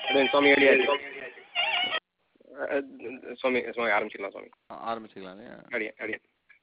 அது சுவாமி அடியாச்சு சுவாமி சுவாமி ஆரம்பிச்சிடலாம் சுவாமி ஆ- ஆரம்பிச்சுக்கலாம் இல்லையா அடியா அடியா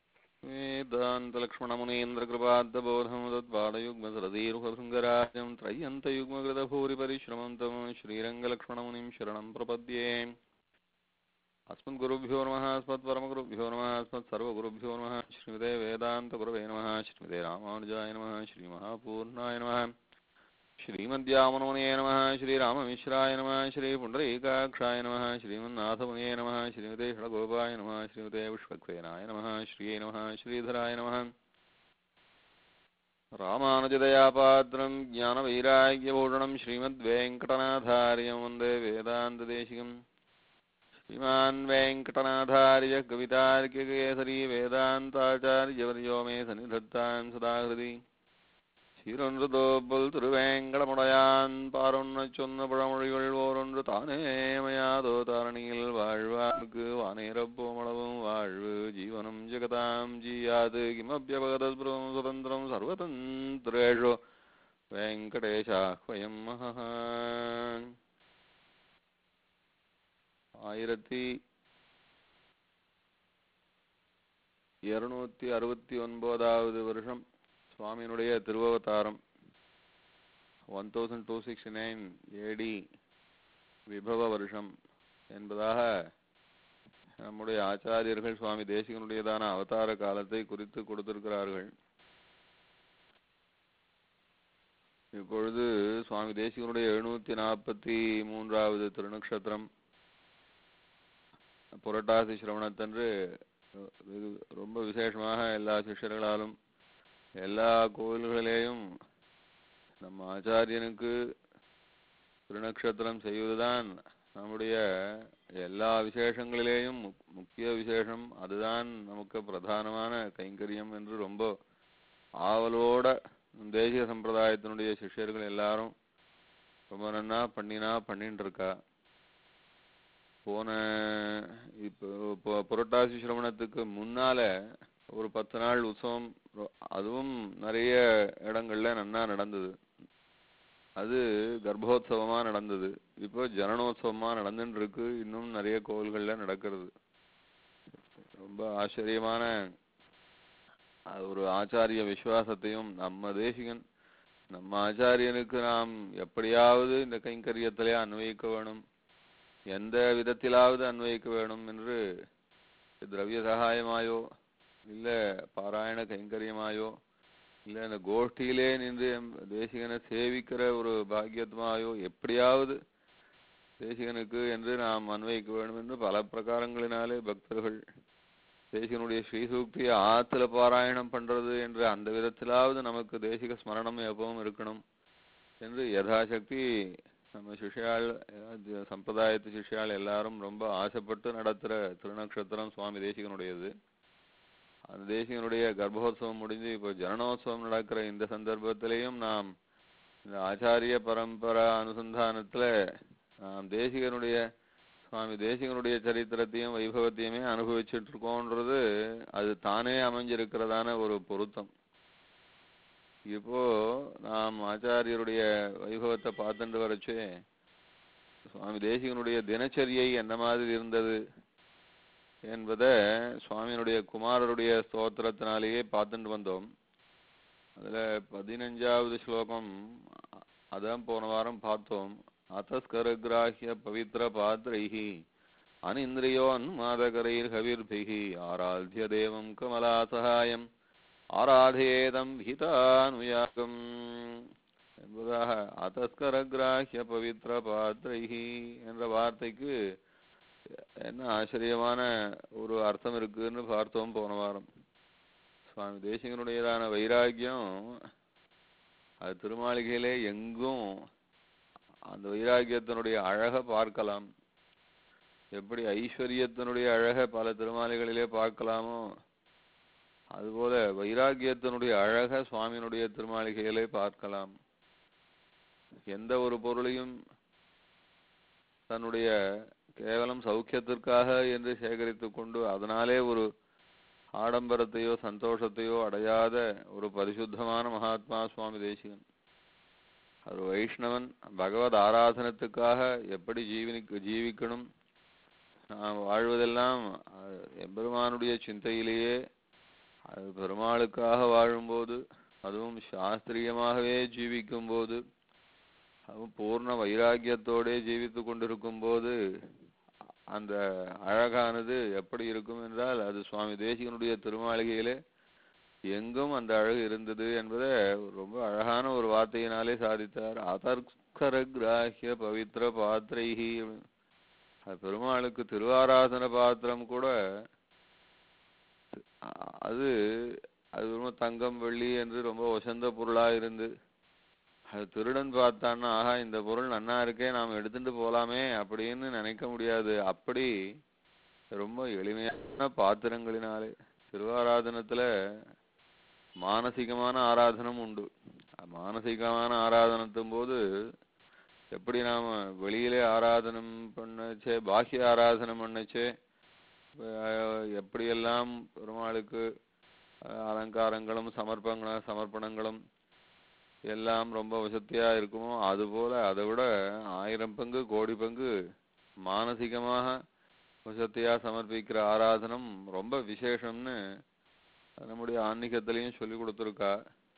वेदान्तलक्ष्मणमुनीन्द्रकृपाद्बोधं तत्पादयुग्मसरदीरुहसुन्दराजं त्रय्यन्तयुग्मकृतभूरिपरिश्रमं तं श्रीरङ्गलक्ष्मणमुनिं शरणं प्रपद्ये अस्मद्गुरुभ्यो नमः अस्मत्परमगुरुभ्यो नमः अस्मत्सर्वगुरुभ्यो नमः श्रीमते वेदान्तगुरवे नमः श्रीमते रामानुजाय नमः श्रीमहापूर्णाय नमः श्रीमद्यामनोनये नमः श्रीराममिश्राय नमः श्रीपुण्डरीकाक्षाय नमः श्रीमन्नाथमुनये नमः श्रीमते षडगोपाय नमः श्रीमते विश्वक्सेनाय नमः श्रिये नमः श्रीधराय नमः रामानुजदयापात्रं ज्ञानवैराग्यभूषणं श्रीमद्वेङ्कटनाथार्यं वन्दे वेदान्तदेशिकम् श्रीमान् वेङ्कटनाथार्य कवितार्किकेसरी वेदान्ताचार्यवर्यो मे सन्निधत्तां सदा हृदि சீரொன்றுதோப்புல் திருவேங்கடமுடையான் பாரொன்ன சொன்ன பழமொழிகள் ஓரொன்று தானே மயாதோ தாரணியில் வாழ்வார்க்கு வானேரப்போமளவும் வாழ்வு ஜீவனம் ஜெகதாம் ஜீயாது கிமப்பியபகதஸ்புரம் சுதந்திரம் சர்வதந்திரேஷு வெங்கடேஷாஹ்வயம் மகான் ஆயிரத்தி இருநூத்தி அறுபத்தி ஒன்பதாவது வருஷம் சுவாமியினுடைய திருவவதாரம் one thousand two sixty nine AD விபவ வருஷம் என்பதாக நம்முடைய ஆச்சாரியர்கள் சுவாமி தேசிகனுடையதான அவதார காலத்தை குறித்து கொடுத்திருக்கிறார்கள் இப்பொழுது சுவாமி தேசிகனுடைய எழுநூத்தி நாற்பத்தி மூன்றாவது திருநக்ஷத்திரம் புரட்டாசி சிரவணத்தன்று வெகு ரொம்ப விசேஷமாக எல்லா சிஷ்யர்களாலும் எல்லா கோவில்களிலேயும் நம்ம ஆச்சாரியனுக்கு திருநக்ஷத்திரம் செய்வதுதான் நம்முடைய எல்லா விசேஷங்களிலேயும் முக்- முக்கிய விசேஷம் அதுதான் நமக்கு பிரதானமான கைங்கரியம் என்று ரொம்ப ஆவலோட தேசிய சம்பிரதாயத்தினுடைய சிஷ்யர்கள் எல்லாரும் ரொம்ப நன்னா பண்ணினா பண்ணிட்டு இருக்கா போன இப்போ இப்போ புரட்டாசி சிரவணத்துக்கு முன்னால ஒரு பத்து நாள் உற்சவம் ரொ- அதுவும் நிறைய இடங்கள்ல நன்னா நடந்தது அது கர்ப்போத்சவமா நடந்தது இப்போ ஜனனோத்சவமா நடந்துட்டு இருக்கு இன்னும் நிறைய கோவில்கள்ல நடக்கிறது ரொம்ப ஆச்சரியமான அது ஒரு ஆச்சாரிய விசுவாசத்தையும் நம்ம தேசிகன் நம்ம ஆச்சாரியனுக்கு நாம் எப்படியாவது இந்த கைங்கரியத்திலே அன்வயிக்க வேணும் எந்த விதத்திலாவது அன்வயிக்க வேணும் என்று திரவிய சகாயமாயோ இல்ல பாராயண கைங்கரியமாயோ இல்ல இந்த கோஷ்டியிலே நின்று எம் தேசிகனை சேவிக்கிற ஒரு பாக்கியத்மாயோ எப்படியாவது தேசிகனுக்கு என்று நாம் அன்வயிக்க வேண்டும் என்று பல பிரகாரங்களினாலே பக்தர்கள் தேசிகனுடைய ஸ்ரீசூக்தியை ஆத்துல பாராயணம் பண்றது என்று அந்த விதத்திலாவது நமக்கு தேசிக ஸ்மரணம் எப்பவும் இருக்கணும் என்று யதாசக்தி நம்ம சிஷ்யாள் அஹ் சம்பிரதாயத்து சிஷ்யாள் எல்லாரும் ரொம்ப ஆசைப்பட்டு நடத்துற திருநக்ஷத்திரம் சுவாமி தேசிகனுடையது அந்த தேசிகனுடைய கர்ப்போத்சவம் முடிஞ்சு இப்போ ஜனனோத்சவம் நடக்கிற இந்த சந்தர்ப்பத்திலையும் நாம் இந்த ஆச்சாரிய பரம்பரா அனுசந்தானத்துல நாம் தேசிகனுடைய சுவாமி தேசிகனுடைய சரித்திரத்தையும் வைபவத்தையுமே அனுபவிச்சுட்டு இருக்கோன்றது அது தானே அமைஞ்சிருக்கிறதான ஒரு பொருத்தம் இப்போ நாம் ஆச்சாரியருடைய வைபவத்தை பார்த்துட்டு வரச்சே சுவாமி தேசிகனுடைய தினச்சரியை என்ன மாதிரி இருந்தது என்பதை சுவாமியினுடைய குமாரருடைய ஸ்தோத்திரத்தினாலேயே பார்த்துட்டு வந்தோம் அதுல பதினஞ்சாவது ஸ்லோகம் அ- அதான் போன வாரம் பார்த்தோம் அத்தஸ்கரகிராஹ்ய பவித்ர பாத்ரைஹி அனிந்திரியோ அன்மாதகரைர் ஹவிர்பிஹி ஆராத்ய தேவம் கமலா சகாயம் ஆராதேதம் ஹிதானுயாகம் என்பதாக அத்தஸ்கரகிராஹ்ய பவித்ர பாத்ரைஹி என்ற வார்த்தைக்கு என்ன ஆச்சரியமான ஒரு அர்த்தம் இருக்குன்னு பார்த்தோம் போன வாரம் சுவாமி தேசிகனுடையதான வைராக்கியம் அது திருமாளிகையிலே எங்கும் அந்த வைராக்கியத்தினுடைய அழகை பார்க்கலாம் எப்படி ஐஸ்வர்யத்தினுடைய அழகை பல திருமாளிகளிலே பார்க்கலாமோ அதுபோல வைராக்கியத்தினுடைய அழகை சுவாமியினுடைய திருமாளிகையிலே பார்க்கலாம் எந்த ஒரு பொருளையும் தன்னுடைய கேவலம் சௌக்கியத்திற்காக என்று சேகரித்துக் கொண்டு அதனாலே ஒரு ஆடம்பரத்தையோ சந்தோஷத்தையோ அடையாத ஒரு பரிசுத்தமான மகாத்மா சுவாமி தேசிகன் ஒரு வைஷ்ணவன் பகவத் ஆராதனத்துக்காக எப்படி ஜீவனிக்க ஜீவிக்கணும் நாம் வாழ்வதெல்லாம் அஹ், எம்பெருமானுடைய சிந்தையிலேயே அது பெருமாளுக்காக வாழும்போது அதுவும் சாஸ்திரியமாகவே ஜீவிக்கும் போது அதுவும் பூர்ண வைராக்கியத்தோடே ஜீவித்து கொண்டிருக்கும் போது அந்த அழகானது எப்படி இருக்கும் என்றால் அது சுவாமி தேசிகனுடைய திருமாளிகையிலே எங்கும் அந்த அழகு இருந்தது என்பதை ரொம்ப அழகான ஒரு வார்த்தையினாலே சாதித்தார் அதர்க்கர கிராஹிய பவித்ர பாத்திரைஹி அது பெருமாளுக்கு திருவாராதன பாத்திரம் கூட அ- அது அது ரொம்ப தங்கம் வெள்ளி என்று ரொம்ப உசந்த பொருளா இருந்து அது திருடன் பார்த்தான்னா ஆஹா இந்த பொருள் நன்னா இருக்கே நாம் எடுத்துட்டு போலாமே அப்படின்னு நினைக்க முடியாது அப்படி ரொம்ப எளிமையான பாத்திரங்களினாலே திருவாராதனத்துல மானசீகமான ஆராதனம் உண்டு மானசீகமான ஆராதனத்தும் போது எப்படி நாம வெளியிலே ஆராதனம் பண்ணச்சே பாஹ்ய ஆராதனம் பண்ணச்சே அஹ், எப்படியெல்லாம் பெருமாளுக்கு அஹ், அலங்காரங்களும் சமர்ப்பங்களும் சமர்ப்பணங்களும் எல்லாம் ரொம்ப வசதியா இருக்குமோ அதுபோல அதை விட ஆயிரம் பங்கு கோடி பங்கு மானசீகமாக வசதியா சமர்ப்பிக்கிற ஆராதனம் ரொம்ப விசேஷம்னு நம்முடைய ஆன்மீகத்திலையும் சொல்லி கொடுத்துருக்கா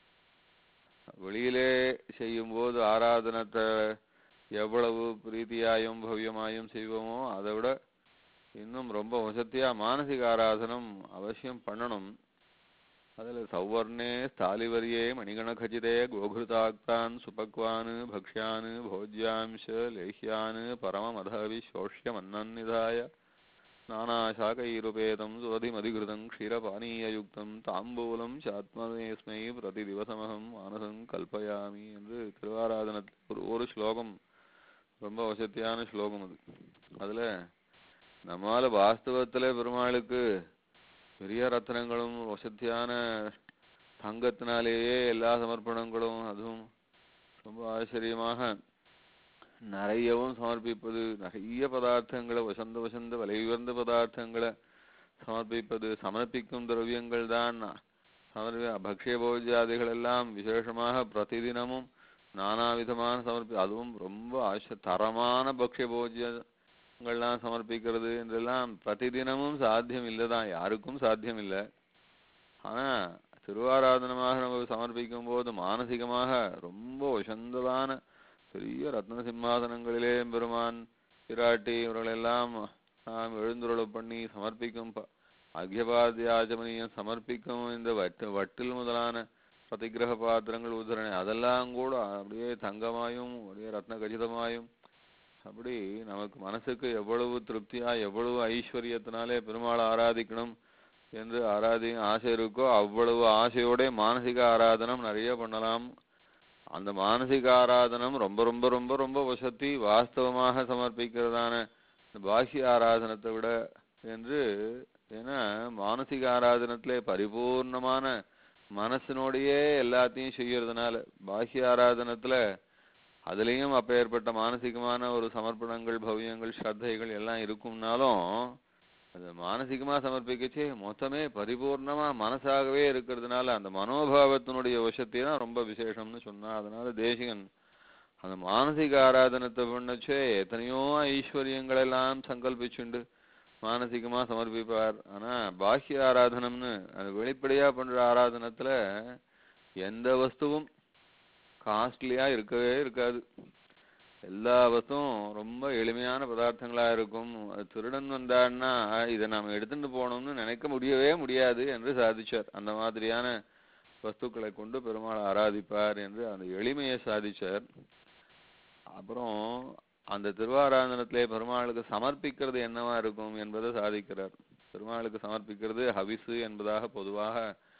வெளியிலே செய்யும்போது ஆராதனத்தை எவ்வளவு பிரீத்தியாயும் பவ்யமாயும் செய்வோமோ அதை விட இன்னும் ரொம்ப வசதியா மானசிக ஆராதனம் அவசியம் பண்ணணும் அதுல சௌவர்ணே ஸ்தாலிவரியே மணிகணகஜிதே கோகிருதாக்தான் சுபக்வான் பக்ஷ்யான் போஜ்யாம்ச லேஹ்யான் பரமமதவிசோஷ்யமன்னநிதாய நானாசாகைருபேதம் சுவதிமதிகிருதம் க்ஷீரபானீயயுக்தம் தாம்பூலம் சாத்மனேஸ்மை பிரதிதிவசமகம் மானசம் கல்பயாமி என்று திருவாராதனத்தில் ஒரு ஒரு ஸ்லோகம் ரொம்ப வசதியான ஸ்லோகம் அது அதுல நம்மால வாஸ்தவத்துல பெருமாளுக்கு பெரிய ரத்னங்களும் வசதியான தங்கத்தினாலேயே எல்லா சமர்ப்பணங்களும் அதுவும் ரொம்ப ஆச்சரியமாக நிறையவும் சமர்ப்பிப்பது நிறைய பதார்த்தங்களை வசந்த வசந்த விலை உயர்ந்த பதார்த்தங்களை சமர்ப்பிப்பது சமர்ப்பிக்கும் திரவியங்கள் தான் சமர்ப்பி பக்ஷ்ய போஜ்யாதிகள் எல்லாம் விசேஷமாக பிரதிதினமும் நானாவிதமான சமர்ப்பி அதுவும் ரொம்ப ஆச்ச தரமான பக்ஷ்ய போஜ்யங்கள்லாம் சமர்ப்பிக்கிறது என்றெல்லாம் பிரதிதினமும் சாத்தியம் இல்லைதான் யாருக்கும் சாத்தியம் இல்லை ஆனா திருவாராதனமாக நம்ம சமர்ப்பிக்கும் போது மானசீகமாக ரொம்ப உசந்ததான பெரிய ரத்ன சிம்மாசனங்களிலே பெருமான் பிராட்டி இவர்களெல்லாம் நாம் எழுந்துருள பண்ணி சமர்ப்பிக்கும் ப- அக்யபாத்தியாச்சமனியம் சமர்ப்பிக்கும் இந்த வட்டு வட்டில் முதலான பிரதிகிரக பாத்திரங்கள் உதரணை அதெல்லாம் கூட அப்படியே தங்கமாயும் அப்படியே ரத்ன கச்சிதமாயும் அப்படி நமக்கு மனசுக்கு எவ்வளவு திருப்தியா எவ்வளவு ஐஸ்வர்யத்தினாலே பெருமாளை ஆராதிக்கணும் என்று ஆராதி ஆசை இருக்கோ அவ்வளவு ஆசையோட மானசிக ஆராதனம் நிறைய பண்ணலாம் அந்த மானசிக ஆராதனம் ரொம்ப ரொம்ப ரொம்ப ரொம்ப வசதி வாஸ்தவமாக சமர்ப்பிக்கிறதான இந்த பாஹ்ய ஆராதனத்தை விட என்று ஏன்னா மானசிக ஆராதனத்திலே பரிபூர்ணமான மனசினோடையே எல்லாத்தையும் செய்யறதுனால பாஹ்ய ஆராதனத்துல அதுலேயும் அப்பேற்பட்ட மானசிகமான ஒரு சமர்ப்பணங்கள் பவ்யங்கள் ஸ்ரத்தைகள் எல்லாம் இருக்கும்னாலும் அது மானசிகமா சமர்ப்பிக்கச்சே மொத்தமே பரிபூர்ணமா மனசாகவே இருக்கிறதுனால அந்த மனோபாவத்தினுடைய வசத்தை தான் ரொம்ப விசேஷம்னு சொன்னா அதனால தேசிகன் அந்த மானசிக ஆராதனத்தை பண்ணச்சே எத்தனையோ ஐஸ்வர்யங்கள் எல்லாம் சங்கல்பிச்சுண்டு மானசிகமா சமர்ப்பிப்பார் ஆனா பாஹ்ய ஆராதனம்னு அது வெளிப்படையா பண்ற ஆராதனத்துல எந்த வஸ்துவும் காஸ்ட்லியா இருக்கவே இருக்காது எல்லா வஸ்துவும் ரொம்ப எளிமையான பதார்த்தங்களா இருக்கும் அது திருடன் வந்தான்னா இதை நாம எடுத்துட்டு போகணும்னு நினைக்க முடியவே முடியாது என்று சாதிச்சார் அந்த மாதிரியான வஸ்துக்களை கொண்டு பெருமாள் ஆராதிப்பார் என்று அந்த எளிமையை சாதிச்சார் அப்புறம் அந்த திருவாராதனத்திலே பெருமாளுக்கு சமர்ப்பிக்கிறது என்னவா இருக்கும் என்பதை சாதிக்கிறார் பெருமாளுக்கு சமர்ப்பிக்கிறது ஹவிசு என்பதாக பொதுவாக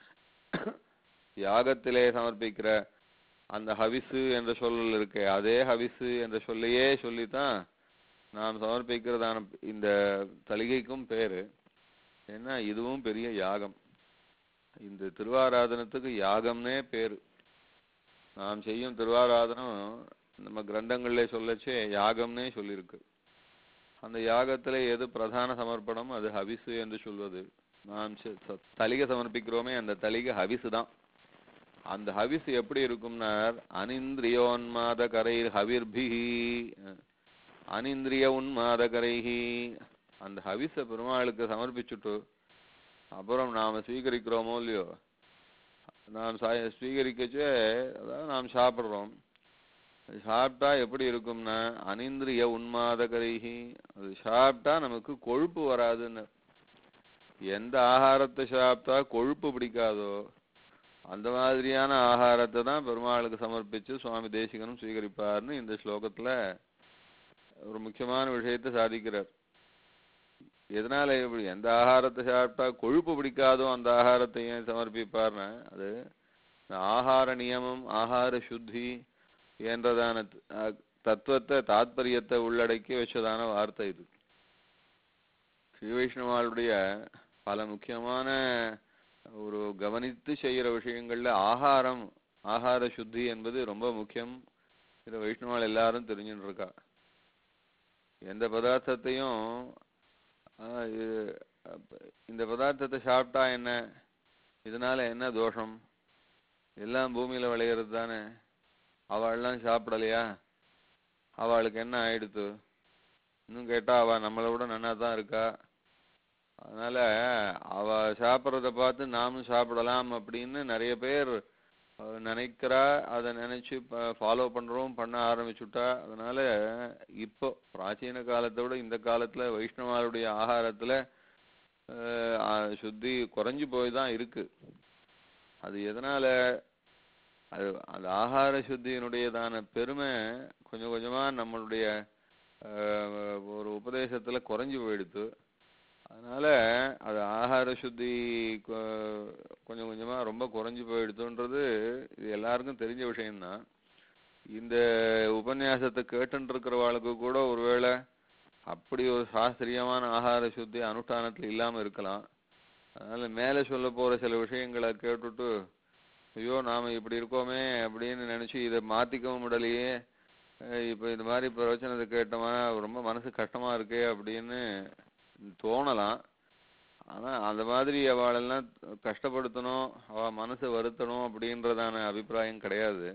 யாகத்திலே சமர்ப்பிக்கிற அந்த ஹவிசு என்ற சொல்லல் இருக்கே அதே ஹவிசு என்ற சொல்லையே சொல்லித்தான் நாம் சமர்ப்பிக்கிறதான இந்த தலிகைக்கும் பேரு ஏன்னா இதுவும் பெரிய யாகம் இந்த திருவாராதனத்துக்கு யாகம்னே பேரு நாம் செய்யும் திருவாராதனம் நம்ம கிரந்தங்களிலே சொல்லச்சே யாகம்னே சொல்லியிருக்கு அந்த யாகத்துல எது பிரதான சமர்ப்பணம் அது ஹவிசு என்று சொல்வது நாம் செ- ச- தலிகை சமர்ப்பிக்கிறோமே அந்த தலிகை ஹவிசு தான் அந்த ஹவிஸ் எப்படி இருக்கும்னார் அனிந்திரியோன்மாத கரை ஹவிர்பிஹி அனிந்திரிய உன்மாத கரைஹி அந்த ஹவிஸ பெருமாளுக்கு சமர்ப்பிச்சுட்டு அப்புறம் நாம ஸ்வீகரிக்கிறோமோ இல்லையோ நாம் சா- ஸ்வீகரிக்கச்சே அதாவது நாம் சாப்பிடுறோம் அது சாப்பிட்டா எப்படி இருக்கும்னா அனிந்திரிய உன்மாத கரைஹி அது சாப்பிட்டா நமக்கு கொழுப்பு வராதுன்னு எந்த ஆகாரத்தை சாப்பிட்டா கொழுப்பு பிடிக்காதோ அந்த மாதிரியான ஆகாரத்தை தான் பெருமாளுக்கு சமர்ப்பிச்சு சுவாமி தேசிகனும் ஸ்வீகரிப்பார்னு இந்த ஸ்லோகத்துல ஒரு முக்கியமான விஷயத்தை சாதிக்கிறார் எதனால இப்படி எந்த ஆகாரத்தை சாப்பிட்டா கொழுப்பு பிடிக்காதோ அந்த ஆகாரத்தை ஏன் சமர்ப்பிப்பார்னா அது இந்த ஆகார நியமம் ஆகார சுத்தி என்றதான த- அஹ் தத்துவத்தை தாத்பரியத்தை உள்ளடக்கி வச்சதான வார்த்தை இது ஸ்ரீ வைஷ்ணவாளுடைய பல முக்கியமான ஒரு கவனித்து செய்யற விஷயங்கள்ல ஆகாரம் ஆகார சுத்தி என்பது ரொம்ப முக்கியம் இதை வைஷ்ணவாள் எல்லாரும் தெரிஞ்சுட்டு இருக்கா எந்த பதார்த்தத்தையும் ஆஹ் இது- அப்ப இந்த பதார்த்தத்தை சாப்பிட்டா என்ன இதனால என்ன தோஷம் எல்லாம் பூமியில விளையிறது தானே அவள்லாம் சாப்பிடலையா அவளுக்கு என்ன ஆயிடுத்து இன்னும் கேட்டா அவ நம்மளை விட நன்னா தான் இருக்கா அதனால அவ சாப்பிட்றத பார்த்து நாமும் சாப்பிடலாம் அப்படின்னு நிறைய பேர் அஹ், நினைக்கிறா அதை நினைச்சு ஃபாலோ பண்றோம் பண்ண ஆரம்பிச்சுட்டா அதனால இப்போ பிராச்சீன காலத்தை விட இந்த காலத்துல வைஷ்ணவாளுடைய ஆகாரத்துல அஹ், ஆ- சுத்தி குறைஞ்சு போய் தான் இருக்கு அது எதனால அது அந்த ஆகார சுத்தியினுடையதான பெருமை கொஞ்சம் கொஞ்சமா நம்மளுடைய அஹ், ஒரு உபதேசத்துல குறைஞ்சு போயிடுத்து அதனால அது ஆகார சுத்தி கொ- கொஞ்சம் கொஞ்சமா ரொம்ப குறைஞ்சு போயிடுத்துன்றது இது எல்லாருக்கும் தெரிஞ்ச விஷயம்தான் இந்த உபன்யாசத்தை கேட்டுட்டு இருக்கிறவாளுக்கு கூட ஒருவேளை அப்படி ஒரு சாஸ்திரியமான ஆகார சுத்தி அனுஷ்டானத்துல இல்லாம இருக்கலாம் அதனால மேல சொல்ல போற சில விஷயங்களை கேட்டுட்டு ஐயோ நாம இப்படி இருக்கோமே அப்படின்னு நினைச்சு இதை மாத்திக்கவும் விடலையே அஹ் இப்ப இந்த மாதிரி பிரவச்சனத்தை கேட்டோமா ரொம்ப மனசு கஷ்டமா இருக்கே அப்படின்னு தோணலாம் ஆனா அந்த மாதிரி அவளெல்லாம் கஷ்டப்படுத்தணும் அவ மனசை வருத்தணும் அப்படின்றதான அபிப்பிராயம் கிடையாது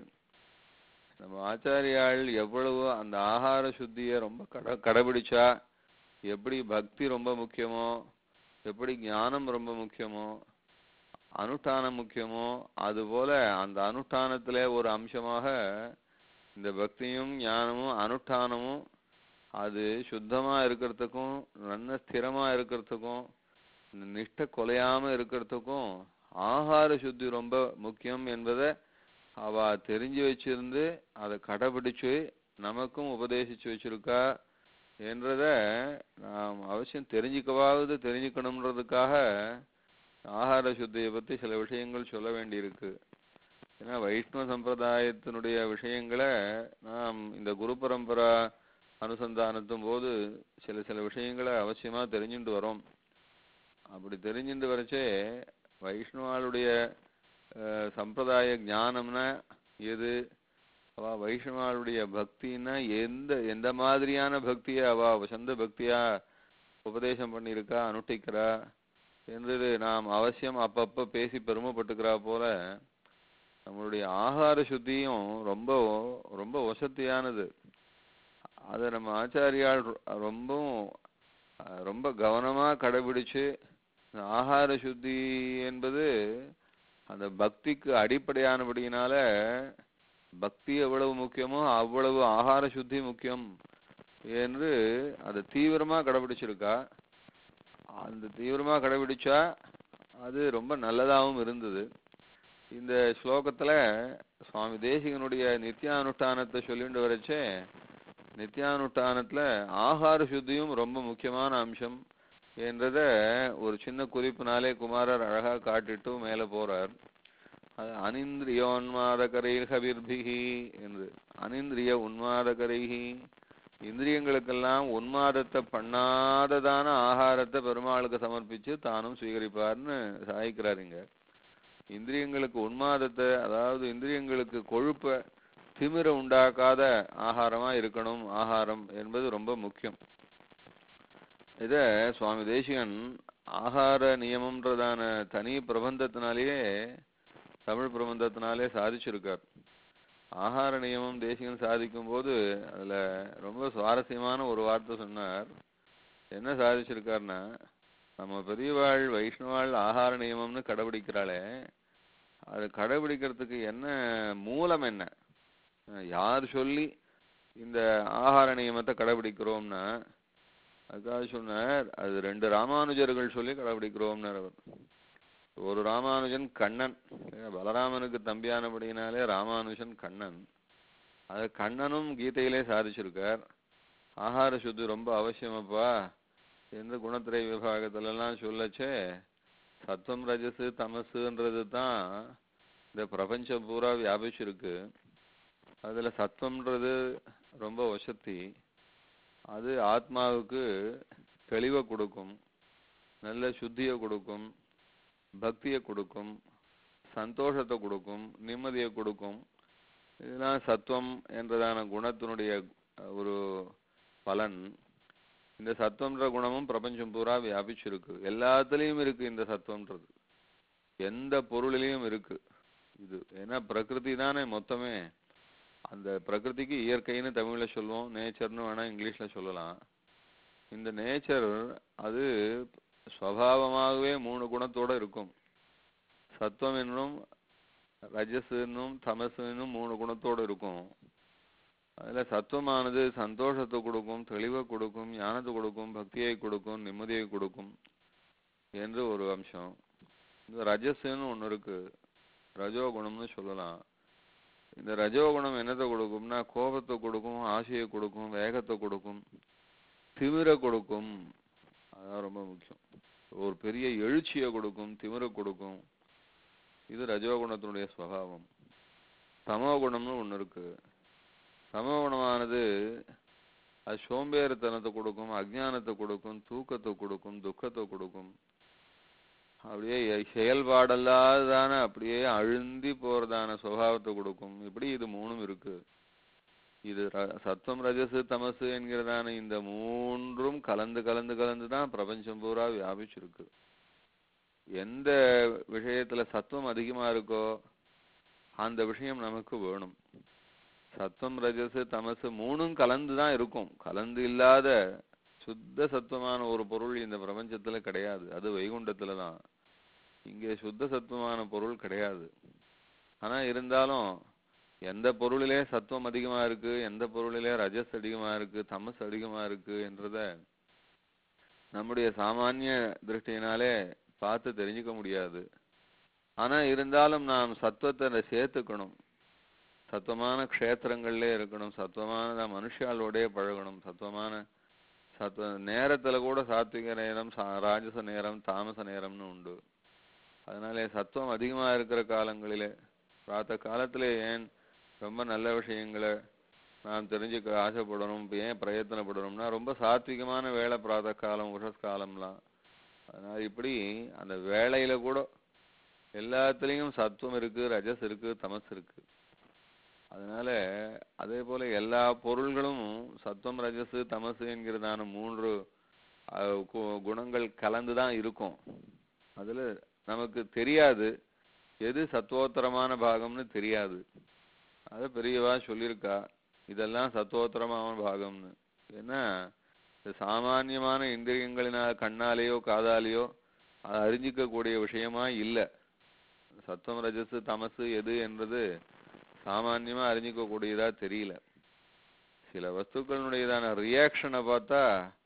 நம்ம ஆச்சாரியாள் எவ்வளவு அந்த ஆகார சுத்தியை ரொம்ப கட கடைபிடிச்சா எப்படி பக்தி ரொம்ப முக்கியமோ எப்படி ஞானம் ரொம்ப முக்கியமோ அனுஷ்டானம் முக்கியமோ அதுபோல அந்த அனுஷ்டானத்திலே ஒரு அம்சமாக இந்த பக்தியும் ஞானமும் அனுஷ்டானமும் அது சுத்தமா இருக்கிறதுக்கும் நல்ல ஸ்திரமா இருக்கிறதுக்கும் இந்த நிஷ்டை கொலையாம இருக்கிறதுக்கும் ஆகார சுத்தி ரொம்ப முக்கியம் என்பதை அவ தெரிஞ்சு வச்சிருந்து அதை கடைபிடிச்சு நமக்கும் உபதேசிச்சு வச்சிருக்கா என்றத நாம் அவசியம் தெரிஞ்சுக்கவாவது தெரிஞ்சுக்கணுன்றதுக்காக ஆகார சுத்தியை பத்தி சில விஷயங்கள் சொல்ல வேண்டியிருக்கு ஏன்னா வைஷ்ணவ சம்பிரதாயத்தினுடைய விஷயங்களை நாம் இந்த குரு பரம்பரா அனுசந்தானத்தும் போது சில சில விஷயங்களை அவசியமா தெரிஞ்சுட்டு வரோம் அப்படி தெரிஞ்சுட்டு வரச்சே வைஷ்ணவாளுடைய அஹ், சம்பிரதாய ஞானம்னா எது அவ வைஷ்ணவாளுடைய பக்தின்னா எந்த எந்த மாதிரியான பக்தியை அவ சொந்த பக்தியா உபதேசம் பண்ணியிருக்கா அனுஷ்டிக்கிறா என்றது நாம் அவசியம் அப்பப்ப பேசி பெருமைப்பட்டுக்கிறா போல நம்மளுடைய ஆகார சுத்தியும் ரொம்ப ரொம்ப வசதியானது அதை நம்ம ஆச்சாரியால் ரொ- ரொம்பவும் அஹ், ரொம்ப கவனமா கடைபிடிச்சு இந்த ஆகார சுத்தி என்பது அந்த பக்திக்கு அடிப்படையானபடியினால பக்தி எவ்வளவு முக்கியமோ அவ்வளவு ஆகார சுத்தி முக்கியம் என்று அதை தீவிரமா கடைபிடிச்சிருக்கா அந்த தீவிரமா கடைபிடிச்சா அது ரொம்ப நல்லதாகவும் இருந்தது இந்த ஸ்லோகத்துல சுவாமி தேசிகனுடைய நித்தியானுஷ்டானத்தை சொல்லிட்டு வரச்சே நித்தியானுஷ்டானத்துல ஆகார சுத்தியும் ரொம்ப முக்கியமான அம்சம் என்றத ஒரு சின்ன குறிப்பினாலே குமாரர் அழகா காட்டிட்டு மேல போறார் அது அனிந்திரியோன்மாதகரைர்ஹவிர்பிகி என்று அனிந்திரிய உன்மாதகரைஹி இந்திரியங்களுக்கெல்லாம் உன்மாதத்தை பண்ணாததான ஆகாரத்தை பெருமாளுக்கு சமர்ப்பிச்சு தானும் ஸ்வீகரிப்பார்னு சாய்க்கிறார் இங்க இந்திரியங்களுக்கு உன்மாதத்தை அதாவது இந்திரியங்களுக்கு கொழுப்ப திமிர உண்டாக்காத ஆகாரமா இருக்கணும் ஆகாரம் என்பது ரொம்ப முக்கியம் இத சுவாமி தேசிகன் ஆகார நியமம்ன்றதான தனி பிரபந்தத்தினாலேயே தமிழ் பிரபந்தத்தினாலே சாதிச்சிருக்கார் ஆகார நியமம் தேசிகம் சாதிக்கும் போது அதுல ரொம்ப சுவாரஸ்யமான ஒரு வார்த்தை சொன்னார் என்ன சாதிச்சிருக்காருன்னா நம்ம பெரியவாள் வைஷ்ணவாள் ஆகார நியமம்னு கடைபிடிக்கிறாளே அது கடைபிடிக்கிறதுக்கு என்ன மூலம் என்ன அஹ் யார் சொல்லி இந்த ஆகார நியமத்தை கடைபிடிக்கிறோம்னா அதுக்காக சொன்னார் அது ரெண்டு ராமானுஜர்கள் சொல்லி கடைபிடிக்கிறோம்னார் அவர் ஒரு ராமானுஜன் கண்ணன் ஏன் பலராமனுக்கு தம்பியானபடியினாலே ராமானுஜன் கண்ணன் அது கண்ணனும் கீதையிலே சாதிச்சிருக்கார் ஆகார சுத்தி ரொம்ப அவசியமப்பா எந்த குணத்திரை விபாகத்துல எல்லாம் சொல்லச்சே சத்வம் ரஜசு தமசுன்றது தான் இந்த பிரபஞ்சம் பூரா வியாபிச்சிருக்கு அதுல சத்வம்ன்றது ரொம்ப வசத்தி அது ஆத்மாவுக்கு தெளிவை கொடுக்கும் நல்ல சுத்தியை கொடுக்கும் பக்தியை கொடுக்கும் சந்தோஷத்தை கொடுக்கும் நிம்மதியை கொடுக்கும் இதெல்லாம் சத்துவம் என்றதான குணத்தினுடைய அஹ், ஒரு பலன் இந்த சத்துவம்ன்ற குணமும் பிரபஞ்சம் பூரா வியாபிச்சிருக்கு எல்லாத்துலேயும் இருக்கு இந்த சத்துவம்ன்றது எந்த பொருளிலையும் இருக்கு இது ஏன்னா பிரகிருதி தானே மொத்தமே அந்த பிரகிருதிக்கு இயற்கைன்னு தமிழ்ல சொல்லுவோம் நேச்சர்னு வேணா இங்கிலீஷ்ல சொல்லலாம் இந்த நேச்சர் அது ஸ்வபாவமாகவே மூணு குணத்தோட இருக்கும் சத்துவம் என்னும் ரஜஸ் என்னும் தமசு என்னும் மூணு குணத்தோட இருக்கும் அதுல சத்துவமானது சந்தோஷத்தை கொடுக்கும் தெளிவை கொடுக்கும் ஞானத்தை கொடுக்கும் பக்தியை கொடுக்கும் நிம்மதியை கொடுக்கும் என்று ஒரு அம்சம் இந்த ரஜஸ்ன்னு ஒண்ணு இருக்கு ரஜோகுணம்னு சொல்லலாம் இந்த ரஜோகுணம் என்னத்தை கொடுக்கும்னா கோபத்தை கொடுக்கும் ஆசையை கொடுக்கும் வேகத்தை கொடுக்கும் திமிரை கொடுக்கும் அதான் ரொம்ப முக்கியம் ஒரு பெரிய எழுச்சியை கொடுக்கும் திமிரை கொடுக்கும் இது ரஜோகுணத்தினுடைய ஸ்வபாவம் தமோகுணம்னு ஒண்ணு இருக்கு தமோகுணமானது அது சோம்பேறித்தனத்தை கொடுக்கும் அஜ்ஞானத்தை கொடுக்கும் தூக்கத்தை கொடுக்கும் துக்கத்தை கொடுக்கும் அப்படியே எ- செயல்பாடல்லாதான அப்படியே அழுந்தி போறதான சுபாவத்தை கொடுக்கும் இப்படி இது மூணும் இருக்கு இது ர- சத்துவம் ரஜசு தமசு என்கிறதான இந்த மூன்றும் கலந்து கலந்து கலந்து தான் பிரபஞ்சம் பூரா வியாபிச்சிருக்கு எந்த விஷயத்துல சத்துவம் அதிகமா இருக்கோ அந்த விஷயம் நமக்கு வேணும் சத்துவம் ரஜசு தமசு மூணும் கலந்து தான் இருக்கும் கலந்து இல்லாத சுத்த சத்துவமான ஒரு பொருள் இந்த பிரபஞ்சத்துல கிடையாது அது வைகுண்டத்துல தான் இங்கே சுத்த சத்துவமான பொருள் கிடையாது ஆனா இருந்தாலும் எந்த பொருளிலே சத்துவம் அதிகமா இருக்கு எந்த பொருளிலே ரஜஸ் அதிகமா இருக்கு தமஸ் அதிகமா இருக்கு என்றத நம்முடைய சாமானிய திருஷ்டியினாலே பார்த்து தெரிஞ்சுக்க முடியாது ஆனா இருந்தாலும் நாம் சத்துவத்தை அதுல சேர்த்துக்கணும் சத்துவமான க்ஷேத்திரங்கள்ல இருக்கணும் சத்துவமான மனுஷாலோடே பழகணும் சத்துவமான சத்துவ நேரத்துல கூட சாத்விக நேரம் சா- ராஜச நேரம் தாமச நேரம்னு உண்டு அதனால சத்துவம் அதிகமா இருக்கிற காலங்களிலே பிராத்த காலத்திலே ஏன் ரொம்ப நல்ல விஷயங்களை நாம் தெரிஞ்சுக்க ஆசைப்படணும் இப்ப ஏன் பிரயத்தனப்படணும்னா ரொம்ப சாத்விகமான வேலை பிராத காலம் உஷஸ் காலம்லாம் அதனால இப்படி அந்த வேலையில கூட எல்லாத்துலேயும் சத்துவம் இருக்கு ரஜஸ் இருக்கு தமஸ் இருக்கு அதனால அதே போல எல்லா பொருள்களும் சத்துவம் ரஜஸ் தமசு என்கிறதான மூன்று அஹ், கு- குணங்கள் கலந்து தான் இருக்கும் அதுல நமக்கு தெரியாது எது சத்துவோத்தரமான பாகம்னு தெரியாது அது பெரியவா சொல்லியிருக்கா இதெல்லாம் சத்துவோத்தரமான பாகம்னு ஏன்னா இது சாமானியமான இந்திரியங்களினால் கண்ணாலேயோ காதாலேயோ அதை அறிஞ்சிக்க கூடிய விஷயமா இல்லை சத்துவம் ரஜசு தமசு எது என்றது சாமான்யமா அறிஞ்சிக்க கூடியதா தெரியல சில வஸ்துக்களினுடையதான ரியாக்ஷனை பார்த்தா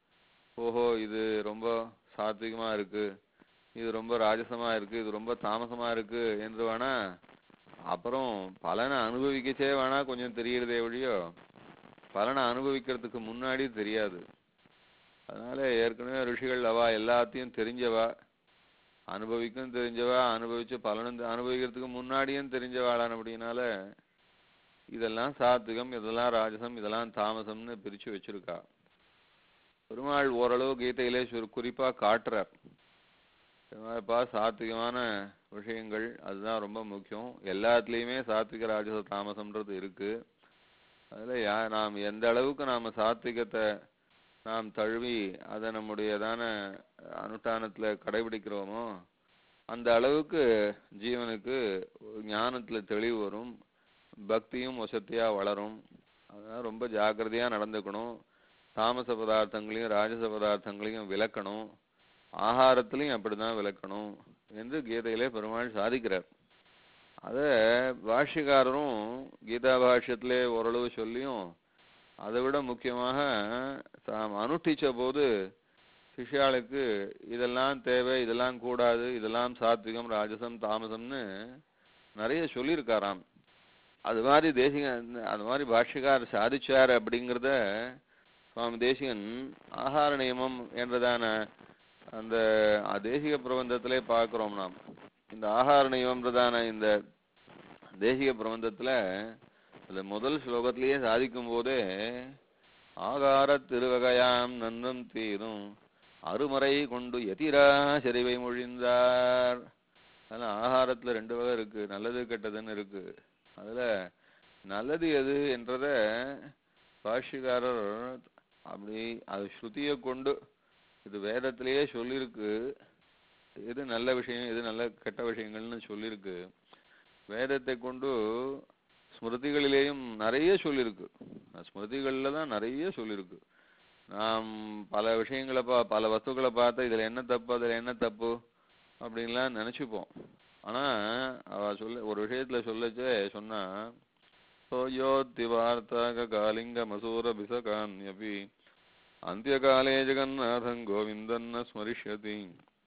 ஓஹோ இது ரொம்ப சாத்விகமா இருக்கு இது ரொம்ப ராஜசமா இருக்கு இது ரொம்ப தாமசமா இருக்கு என்று வேணா அப்புறம் பலனை அனுபவிக்கச்சே வேணா கொஞ்சம் தெரியுறதே ஒழியோ பலனை அனுபவிக்கிறதுக்கு முன்னாடி தெரியாது அதனால ஏற்கனவே ரிஷிகள் அவா எல்லாத்தையும் தெரிஞ்சவா அனுபவிக்கும் தெரிஞ்சவா அனுபவிச்சு பலனும் தெ- அனுபவிக்கிறதுக்கு முன்னாடியும் தெரிஞ்சவாளான அப்படின்னால இதெல்லாம் சாத்விகம் இதெல்லாம் ராஜசம் இதெல்லாம் தாமசம்னு பிரிச்சு வச்சிருக்கா பெருமாள் ஓரளவு கீதையிலே சுரு- குறிப்பா காட்டுறார் இது மாதிரிப்பா சாத்விகமான விஷயங்கள் அதுதான் ரொம்ப முக்கியம் எல்லாத்துலேயுமே சாத்விக ராஜச தாமசம்ன்றது இருக்கு அதுல யா நாம் எந்த அளவுக்கு நாம சாத்விகத்தை நாம் தழுவி அதை நம்முடையதான அனுஷ்டானத்துல கடைபிடிக்கிறோமோ அந்த அளவுக்கு ஜீவனுக்கு ஞானத்துல தெளிவு வரும் பக்தியும் வசத்தியா வளரும் அதனால ரொம்ப ஜாக்கிரதையா நடந்துக்கணும் தாமச பதார்த்தங்களையும் ராஜச பதார்த்தங்களையும் விலக்கணும் ஆகாரத்திலையும் அப்படிதான் விலக்கணும் என்று கீதையிலே பெருமாள் சாதிக்கிறார் அத பாஷ்யக்காரரும் கீதா பாஷ்யத்திலே ஓரளவு சொல்லியும் அதை விட முக்கியமாக தாம் அனுஷ்டிச்ச போது சிஷ்யாளுக்கு இதெல்லாம் தேவை இதெல்லாம் கூடாது இதெல்லாம் சாத்விகம் ராஜசம் தாமசம்னு நிறைய சொல்லியிருக்காராம் அது மாதிரி தேசிகன் அது மாதிரி பாஷ்யக்காரர் சாதிச்சார் அப்படிங்கிறத சுவாமி தேசிகன் ஆகார நியமம் என்றதான அந்த தேசிக பிரபந்தத்திலே பார்க்கிறோம் நாம் இந்த ஆகார நியமம்ன்றதான இந்த தேசிக பிரபந்தத்துல அந்த முதல் ஸ்லோகத்திலேயே சாதிக்கும் போதே ஆகார திருவகையாம் நன்னும் தீரும் அருமறை கொண்டு எதிரா செறிவை மொழிந்தார் அதனால ஆகாரத்துல ரெண்டு வகை இருக்கு நல்லது கெட்டதுன்னு இருக்கு அதுல நல்லது எது என்றத பாஷ்யக்காரர் அப்படி அது ஸ்ருதியை கொண்டு இது வேதத்திலேயே சொல்லியிருக்கு எது நல்ல விஷயம் எது நல்ல கெட்ட விஷயங்கள்னு சொல்லியிருக்கு வேதத்தை கொண்டு ஸ்மிருதிகளிலேயும் நிறைய சொல்லியிருக்கு ஸ்மிருதிகள்ல தான் நிறைய சொல்லியிருக்கு நாம் பல விஷயங்களை பா பல வஸ்துக்களை பார்த்தா இதுல என்ன தப்பு அதுல என்ன தப்பு அப்படின்லாம் நினைச்சுப்போம் ஆனா அவ சொல்ல ஒரு விஷயத்துல சொல்லச்சே சொன்னா சோயோத்தி வார்த்தாக காலிங்க மசூர பிசகான்யபி அந்தியகாலே ஜெகநாதன் கோவிந்தன்ன ஸ்மரிஷ்யதி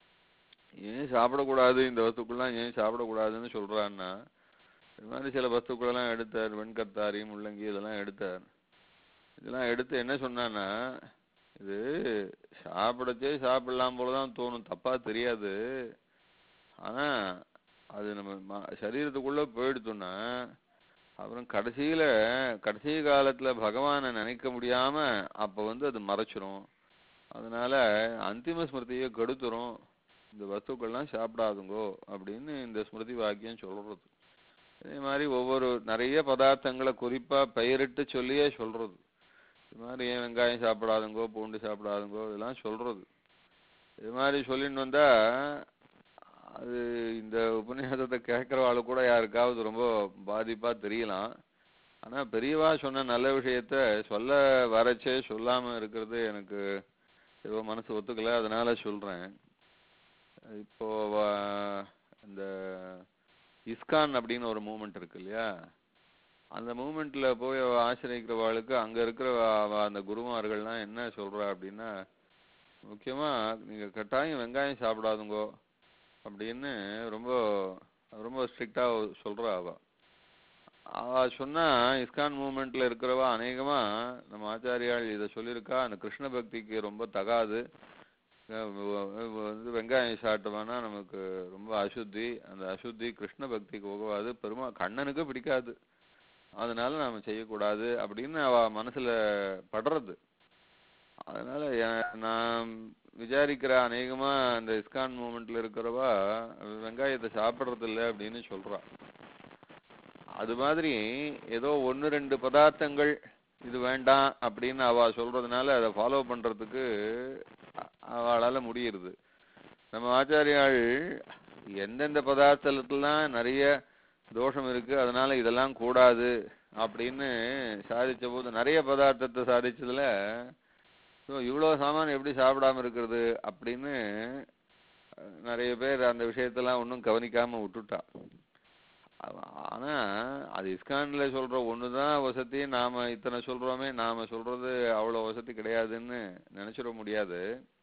ஏன் சாப்பிடக்கூடாது இந்த வஸ்துக்கள்லாம் ஏன் சாப்பிடக்கூடாதுன்னு சொல்றான்னா இது மாதிரி சில வஸ்துக்களெல்லாம் எடுத்தார் வெண்கத்தாரி முள்ளங்கி இதெல்லாம் எடுத்தார் இதெல்லாம் எடுத்து என்ன சொன்னான்னா இது சாப்பிடச்சே சாப்பிடலாம் போலதான் தோணும் தப்பா தெரியாது ஆனா அது நம்ம ம- சரீரத்துக்குள்ள போயிடுத்தோம்னா அப்புறம் கடைசியில கடைசி காலத்துல பகவானை நினைக்க முடியாம அப்ப வந்து அது மறைச்சிரும் அதனால அந்திம ஸ்மிருதியை கெடுத்துரும் இந்த வஸ்துக்கள்லாம் சாப்பிடாதுங்கோ அப்படின்னு இந்த ஸ்மிருதி வாக்கியம் சொல்றது இதே மாதிரி ஒவ்வொரு நிறைய பதார்த்தங்களை குறிப்பா பெயரிட்டு சொல்லியே சொல்றது இது மாதிரி ஏன் வெங்காயம் சாப்பிடாதுங்கோ பூண்டு சாப்பிடாதுங்கோ இதெல்லாம் சொல்றது இது மாதிரி சொல்லின்னு வந்தா அது இந்த உபன்யாசத்தை கேட்கறவாளு கூட யாருக்காவது ரொம்ப பாதிப்பா தெரியலாம் ஆனா பெரியவா சொன்ன நல்ல விஷயத்த சொல்ல வரச்சே சொல்லாம இருக்கிறது எனக்கு ஏதோ மனசு ஒத்துக்கல அதனால சொல்றேன் இப்போ வ- இந்த இஸ்கான் அப்படின்னு ஒரு மூமெண்ட் இருக்கு இல்லையா அந்த மூமெண்ட்ல போய் அவ ஆசிரியக்கிறவாளுக்கு அங்க இருக்கிற அவ அந்த குருமார்கள்லாம் என்ன சொல்றா அப்படின்னா முக்கியமா நீங்க கட்டாயம் வெங்காயம் சாப்பிடாதுங்கோ அப்படின்னு ரொம்ப ரொம்ப ஸ்ட்ரிக்டா சொல்றா அவ அவ சொன்னா இஸ்கான் மூமெண்ட்ல இருக்கிறவா அநேகமா நம்ம ஆச்சாரியால் இதை சொல்லியிருக்கா அந்த கிருஷ்ண பக்திக்கு ரொம்ப தகாது அஹ் வ- வ- வந்து வெங்காயம் சாப்பிட்டோம்னா நமக்கு ரொம்ப அசுத்தி அந்த அசுத்தி கிருஷ்ண பக்திக்கு உகவாது பெருமா கண்ணனுக்கு பிடிக்காது அதனால நாம செய்யக்கூடாது அப்படின்னு அவ மனசுல படுறது அதனால எ- நான் விசாரிக்கிற அநேகமா அந்த இஸ்கான் மூமெண்ட்ல இருக்கிறவா வெங்காயத்தை சாப்பிடுறது இல்ல அப்படின்னு சொல்றா அது மாதிரி ஏதோ ஒன்னு ரெண்டு பதார்த்தங்கள் இது வேண்டாம் அப்படின்னு அவ சொல்றதுனால அதை ஃபாலோ பண்றதுக்கு அ- அவளால முடியுது நம்ம ஆச்சாரியாள் எந்தெந்த பதார்த்தத்துலாம் நிறைய தோஷம் இருக்கு அதனால இதெல்லாம் கூடாது அப்படின்னு சாதிச்ச போது நிறைய பதார்த்தத்தை சாதிச்சதுல ஸோ இவ்வளோ சாமான் எப்படி சாப்பிடாம இருக்கிறது அப்படின்னு அஹ், நிறைய பேர் அந்த விஷயத்தெல்லாம் ஒன்றும் கவனிக்காம விட்டுட்டா அவ- ஆனா அது இஸ்கான்ல சொல்ற ஒண்ணுதான் வசதி நாம இத்தனை சொல்றோமே நாம சொல்றது அவ்வளவு வசதி கிடையாதுன்னு நினைச்சிட முடியாது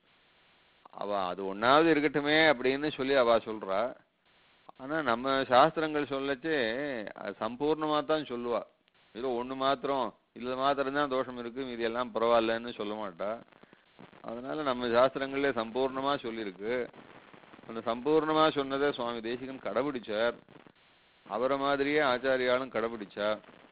அவ அது ஒண்ணாவது இருக்கட்டுமே அப்படின்னு சொல்லி அவ சொல்றா ஆனா நம்ம சாஸ்திரங்கள் சொல்லச்சே அது சம்பூர்ணமா தான் சொல்லுவா ஏதோ ஒண்ணு மாத்திரம் இதுல மாத்திரம் தான் தோஷம் இருக்கு மீதி எல்லாம் பரவாயில்லன்னு சொல்ல மாட்டா அதனால நம்ம சாஸ்திரங்களே சம்பூர்ணமா சொல்லியிருக்கு அந்த சம்பூர்ணமா சொன்னதை சுவாமி தேசிகன் கடைபிடிச்சார் அவரை மாதிரியே ஆச்சாரியாலும் கடைபிடிச்சா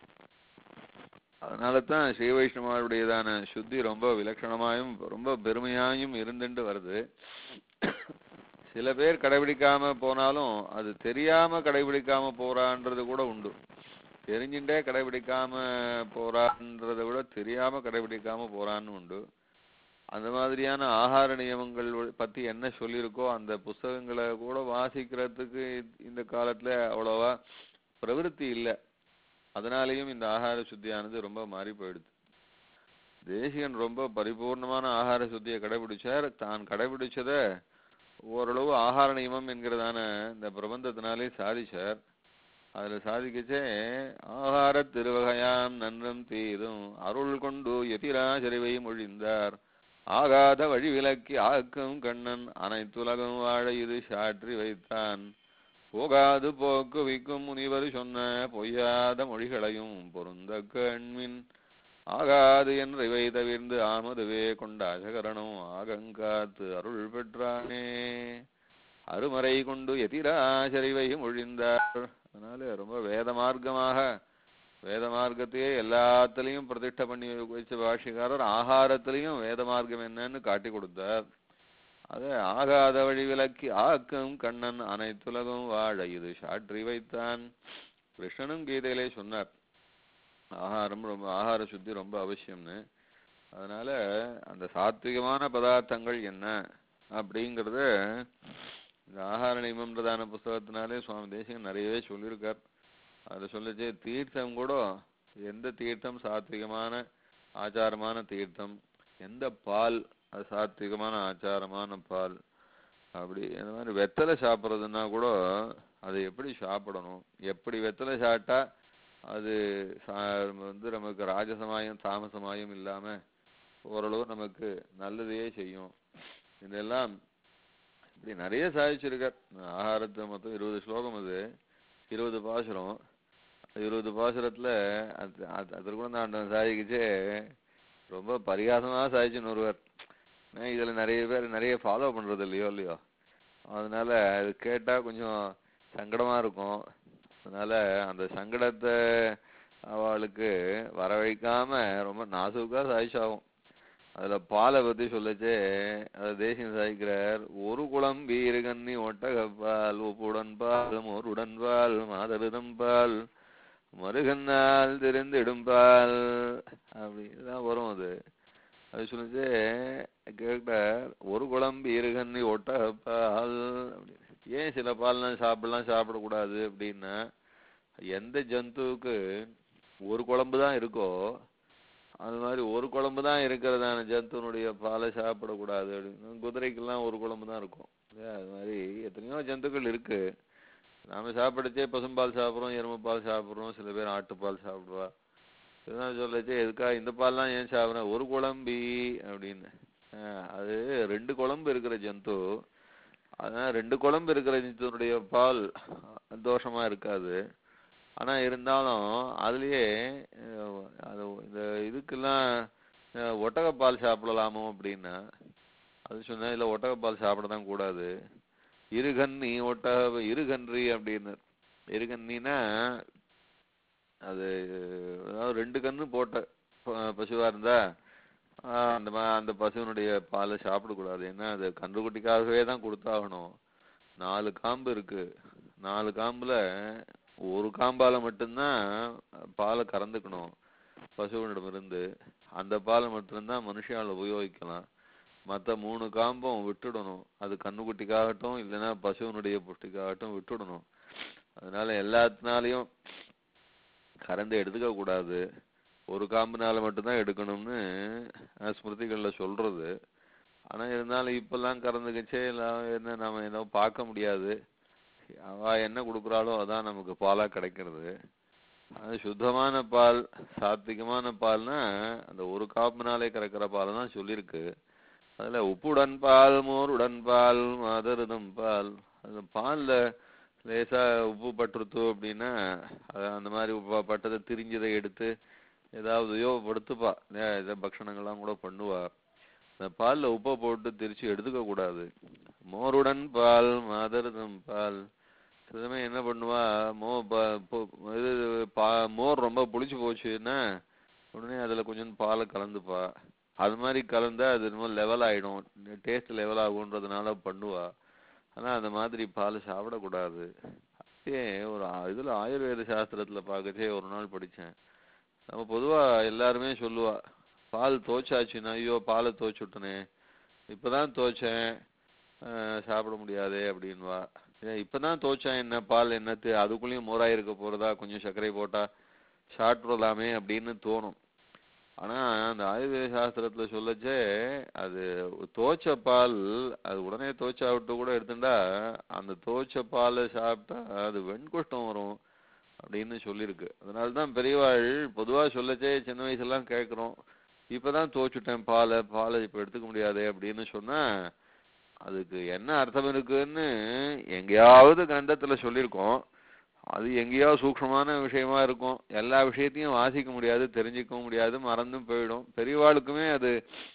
அதனால தான் ஸ்ரீ வைஷ்ணவாருடையதான சுத்தி ரொம்ப விலட்சணமாயும் ரொம்ப பெருமையாயும் இருந்துட்டு வருது சில பேர் கடைபிடிக்காம போனாலும் அது தெரியாம கடைபிடிக்காம போறான்றது கூட உண்டு தெரிஞ்சுட்டே கடைபிடிக்காம போறான்றதை விட தெரியாம கடைபிடிக்காம போறான்னு உண்டு அந்த மாதிரியான ஆகார நியமங்கள் வ- பத்தி என்ன சொல்லியிருக்கோ அந்த புஸ்தகங்களை கூட வாசிக்கிறதுக்கு இந்த காலத்துல அவ்வளவா பிரவிருத்தி இல்ல அதனாலேயும் இந்த ஆகார சுத்தியானது ரொம்ப மாறி போயிடுது தேசிகன் ரொம்ப பரிபூர்ணமான ஆகார சுத்தியை கடைபிடிச்சார் தான் கடைபிடிச்சத ஓரளவு ஆகார நியமம் என்கிறதான இந்த பிரபந்தத்தினாலே சாதிச்சார் அதுல சாதிக்கச்சே ஆகார திருவகையாம் நன்றும் தீதும் அருள் கொண்டு எதிராசரிவை மொழிந்தார் ஆகாத வழி விலக்கி ஆக்கும் கண்ணன் அனைத்துலகம் வாழ இது சாற்றி வைத்தான் போகாது போக்குவிக்கும் முனிவர் சொன்ன பொய்யாத மொழிகளையும் பொருந்த கண்மின் ஆகாது என்று இவை தவிர்ந்து ஆமதுவே கொண்ட அஜகரணம் ஆகங்காத்து அருள் பெற்றானே அருமறை கொண்டு எதிராசரிவையும் ஒழிந்தார் அதனால ரொம்ப வேத மார்க்கமாக வேத மார்க்கத்தையே எல்லாத்துலயும் பிரதிஷ்டை பண்ணி வச்ச பாஷிகாரர் ஆகாரத்திலையும் வேத மார்க்கம் என்னன்னு காட்டி கொடுத்தார் அது ஆகாத வழி விலக்கி ஆக்கும் கண்ணன் அனைத்துலகும் வாழ இது சாற்றி வைத்தான் கிருஷ்ணனும் கீதையிலே சொன்னார் ஆகாரம் ரொம்ப ஆகார சுத்தி ரொம்ப அவசியம்னு அதனால அந்த சாத்விகமான பதார்த்தங்கள் என்ன அப்படிங்கறத இந்த ஆகார நியமம்ன்றதான புஸ்தகத்தினாலே சுவாமி தேசிகன் நிறையவே சொல்லியிருக்கார் அதுல சொல்லுச்சு தீர்த்தம் கூட எந்த தீர்த்தம் சாத்விகமான ஆச்சாரமான தீர்த்தம் எந்த பால் அது சாத்விகமான ஆச்சாரமான பால் அப்படி அந்த மாதிரி வெத்தலை சாப்பிட்றதுன்னா கூட அதை எப்படி சாப்பிடணும் எப்படி வெத்தலை சாப்பிட்டா அது சா- வந்து நமக்கு ராஜசமாயம் தாமசமாயம் இல்லாம ஓரளவு நமக்கு நல்லதையே செய்யும் இதெல்லாம் இப்படி நிறைய சாதிச்சிருக்கார் ஆகாரத்தை மொத்தம் இருபது ஸ்லோகம் அது இருபது பாசுரம் இருபது பாசுரத்துல அது அது- அது கூட நான் சாதிக்கிச்சே ரொம்ப பரிகாசமா சாதிச்சுன்னு ஒருவர் ஏன்னா இதுல நிறைய பேர் நிறைய ஃபாலோ பண்றது இல்லையோ இல்லையோ அதனால அது கேட்டா கொஞ்சம் சங்கடமா இருக்கும் அதனால அந்த சங்கடத்தை அவளுக்கு வரவைக்காம ரொம்ப நாசுக்கா சாதிச்சாகும் அதுல பாலை பத்தி சொல்லச்சே அது தேசியம் சாதிக்கிறார் ஒரு குளம் வீறு கன்னி ஒட்டகப்பால் உப்புடன் பால் மோருடன் பால் மாதருதம் பால் மருகன்னால் தெரிந்திடும் பால் அப்படி தான் வரும் அது அது சொல்லுச்சு கேட்டார் ஒரு குழம்பு இருகன்னி ஒட்டகப்பால் அப்படி ஏன் சில பால்லாம் சாப்பிடலாம் சாப்பிடக்கூடாது அப்படின்னா எந்த ஜந்துவுக்கு ஒரு குழம்பு தான் இருக்கோ அது மாதிரி ஒரு குழம்பு தான் இருக்கிறதான ஜந்துனுடைய பாலை சாப்பிடக்கூடாது அப்படின்னு குதிரைக்கெல்லாம் ஒரு குழம்பு தான் இருக்கும் இல்லையா? அது மாதிரி எத்தனையோ ஜந்துக்கள் இருக்கு நாம சாப்பிடுச்சே பசும்பால் சாப்பிட்றோம் எருமைப்பால் சாப்பிட்றோம் சில பேர் ஆட்டுப்பால் சாப்பிடுவா இதுதான் சொல்லச்சே எதுக்கா இந்த பால்லாம் ஏன் சாப்பிட்றேன் ஒரு குழம்பி அப்படின்னு ஆஹ் அது ரெண்டு குழம்பு இருக்கிற ஜந்து அதான் ரெண்டு குழம்பு இருக்கிற ஜந்துனுடைய பால் தோஷமா இருக்காது ஆனா இருந்தாலும் அதுலயே அஹ், அது இந்த இதுக்கெல்லாம் அஹ், ஒட்டகப்பால் சாப்பிடலாமோ அப்படின்னா அது சொன்னா இல்ல ஒட்டகப்பால் சாப்பிட தான் கூடாது இருகன்னி ஒட்டக இருகன்றி அப்படின்னு இருகன்னினா அது அதாவது ரெண்டு கண்ணு போட்ட ப- பசுவா இருந்தா ஆஹ் அந்த மா அந்த பசுவினுடைய பாலை சாப்பிடக்கூடாது ஏன்னா அது கன்றுக்குட்டிக்காகவே தான் கொடுத்தாகணும் நாலு காம்பு இருக்கு நாலு காம்புல ஒரு காம்பால மட்டும்தான் பாலை கறந்துக்கணும் பசுவினிடமிருந்து அந்த பாலை மட்டும்தான் மனுஷால உபயோகிக்கலாம் மத்த மூணு காம்பும் விட்டுடணும் அது கண்ணுக்குட்டிக்காகட்டும் இல்லைன்னா பசுவினுடைய புஷ்டிக்காகட்டும் விட்டுடணும் அதனால எல்லாத்தினாலையும் கறந்து எடுத்துக்க கூடாது ஒரு காம்புனால மட்டும்தான் எடுக்கணும்னு அஹ், ஸ்மிருதிகள்ல சொல்றது ஆனா இருந்தாலும் இப்பெல்லாம் கறந்துக்கிச்சே எல்லாம் என்ன நாம ஏதோ பார்க்க முடியாது அவ என்ன கொடுக்குறாளோ அதான் நமக்கு பாலா கிடைக்கிறது அது சுத்தமான பால் சாத்விகமான பால்னா அந்த ஒரு காப்புனாலே கறக்கிற பால் தான் சொல்லியிருக்கு அதுல உப்புடன் பால் மோர் உடன் பால் மதருதம் பால் அந்த பால்ல லேசா உப்பு பட்டுருத்து அப்படின்னா அது அந்த மாதிரி உப்பு பட்டதை திரிஞ்சதை எடுத்து ஏதாவது உபயோகப்படுத்துப்பா இல்லையா ஏதோ பக்ஷணங்கள்லாம் கூட பண்ணுவா அந்த பால்ல உப்பை போட்டு திரிச்சு எடுத்துக்க கூடாது மோருடன் பால் மதருதம் பால் சில சமயம் என்ன பண்ணுவா மோ ப- பொ- இது பா மோர் ரொம்ப புளிச்சு போச்சுன்னா உடனே அதுல கொஞ்சம் பாலை கலந்துப்பா அது மாதிரி கலந்தா அது என்னமோ லெவல் ஆயிடும் டேஸ்ட் லெவல் ஆகுன்றதுனால பண்ணுவா ஆனா அந்த மாதிரி பால் சாப்பிடக்கூடாது அப்படியே ஒரு ஆ- இதுல ஆயுர்வேத சாஸ்திரத்துல பார்க்கச்சே ஒரு நாள் படிச்சேன் நம்ம பொதுவா எல்லாருமே சொல்லுவா பால் தோச்சாச்சுன்னா ஐயோ பாலை தோச்சு விட்டனே இப்பதான் தோச்சேன் அஹ், சாப்பிட முடியாதே அப்படின்வா ஏன் இப்பதான் தோச்சேன் என்ன பால் என்னத்து அதுக்குள்ளேயும் மோராய் இருக்க போறதா கொஞ்சம் சர்க்கரை போட்டா சாப்பிடலாமே அப்படின்னு தோணும் ஆனா அந்த ஆயுர்வேத சாஸ்திரத்துல சொல்லச்சே அது தோச்ச பால் அது உடனே தோச்சா விட்டு கூட எடுத்துட்டா அந்த தோச்ச பாலை சாப்பிட்டா அது வெண்குஷ்டம் வரும் அப்படின்னு சொல்லியிருக்கு அதனாலதான் பெரியவாள் பொதுவா சொல்லச்சே சின்ன வயசுலாம் கேட்குறோம் இப்பதான் தோச்சுட்டேன் பாலை பாலை இப்ப எடுத்துக்க முடியாதே அப்படின்னு சொன்னா அதுக்கு என்ன அர்த்தம் இருக்குன்னு எங்கேயாவது கிரந்தத்துல சொல்லியிருக்கோம் அது எங்கேயோ சூக்ஷ்மமான விஷயமா இருக்கும் எல்லா விஷயத்தையும் வாசிக்க முடியாது தெரிஞ்சுக்கவும் முடியாது மறந்தும் போயிடும் பெரியவாளுக்குமே அது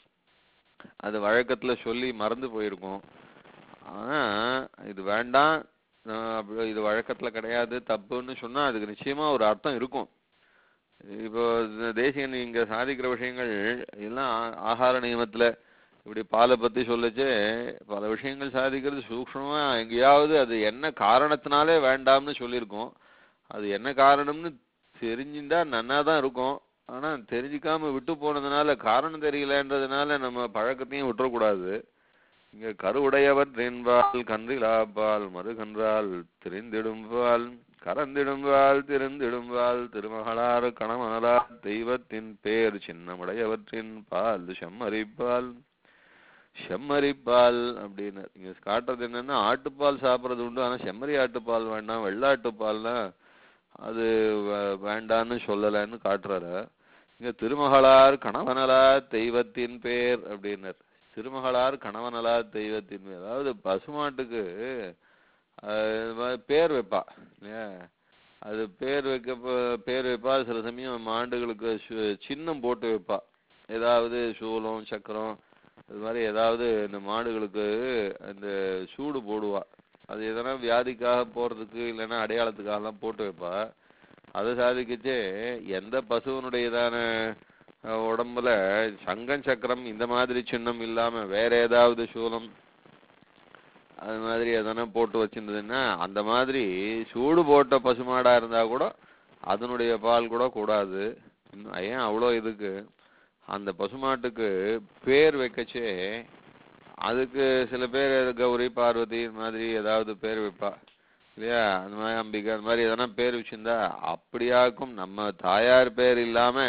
அது வழக்கத்துல சொல்லி மறந்து போயிருக்கும் ஆனா இது வேண்டாம் ஆஹ் அப்படி இது வழக்கத்துல கிடையாது தப்புன்னு சொன்னா அதுக்கு நிச்சயமா ஒரு அர்த்தம் இருக்கும் இப்போ இந்த தேசியன் இங்க சாதிக்கிற விஷயங்கள் எல்லாம் ஆ- ஆகார நியமத்துல இப்படி பாலை பத்தி சொல்லச்சே பல விஷயங்கள் சாதிக்கிறது சூக்ஷ்மமா எங்கேயாவது அது என்ன காரணத்தினாலே வேண்டாம்னு சொல்லியிருக்கோம் அது என்ன காரணம்னு தெரிஞ்சிருந்தா நன்னா தான் இருக்கும் ஆனா தெரிஞ்சுக்காம விட்டு போனதுனால காரணம் தெரியலன்றதுனால நம்ம பழக்கத்தையும் விட்டுறக்கூடாது இங்க கருவுடையவற்றின்பால் கன்றிலாப்பால் மறுகன்றால் திரிந்திடும்பால் கறந்திடும்பால் திருந்திடும்பால் திருமகளார் கணவனரார் தெய்வத்தின் பேர் சின்னமுடையவற்றின் பால் செம்மறிப்பால் செம்மறிப்பால் அப்படின்னு இங்க காட்டுறது என்னன்னா ஆட்டுப்பால் சாப்பிடுறது உண்டு ஆனா செம்மறி ஆட்டுப்பால் வேண்டாம் வெள்ளாட்டுப்பால்னா அது வே- வேண்டான்னு சொல்லலைன்னு காட்டுறாரு இங்க திருமகளார் கணவனலார் தெய்வத்தின் பேர் அப்படின்னார் திருமகளார் கணவனலார் தெய்வத்தின் பேர் அதாவது பசுமாட்டுக்கு அஹ், இது மாதிரி பேர் வைப்பா இல்லையா அது பேர் வைக்க ப- பேர் வைப்பா சில சமயம் மாண்டுகளுக்கு சு- சின்னம் போட்டு வைப்பா ஏதாவது சூலம் சக்கரம் இது மாதிரி ஏதாவது இந்த மாடுகளுக்கு அந்த சூடு போடுவா அது எதனா வியாதிக்காக போறதுக்கு இல்லைன்னா அடையாளத்துக்காகலாம் போட்டு வைப்பா அதை சாதிக்கச்சே எந்த பசுவனுடையதான அஹ், உடம்புல சங்கம் சக்கரம் இந்த மாதிரி சின்னம் இல்லாம வேற ஏதாவது சூலம் அது மாதிரி எதனா போட்டு வச்சிருந்ததுன்னா அந்த மாதிரி சூடு போட்ட பசுமாடா இருந்தா கூட அதனுடைய பால் கூட கூடாது இன்னும் ஏன் அவ்வளோ இதுக்கு அந்த பசுமாட்டுக்கு பேர் வைக்கச்சே அதுக்கு சில பேர் கௌரி பார்வதி இந்த மாதிரி ஏதாவது பேர் வைப்பா இல்லையா அந்த மாதிரி அம்பிகை அந்த மாதிரி எதனா பேர் வச்சிருந்தா அப்படியாக்கும் நம்ம தாயார் பேர் இல்லாம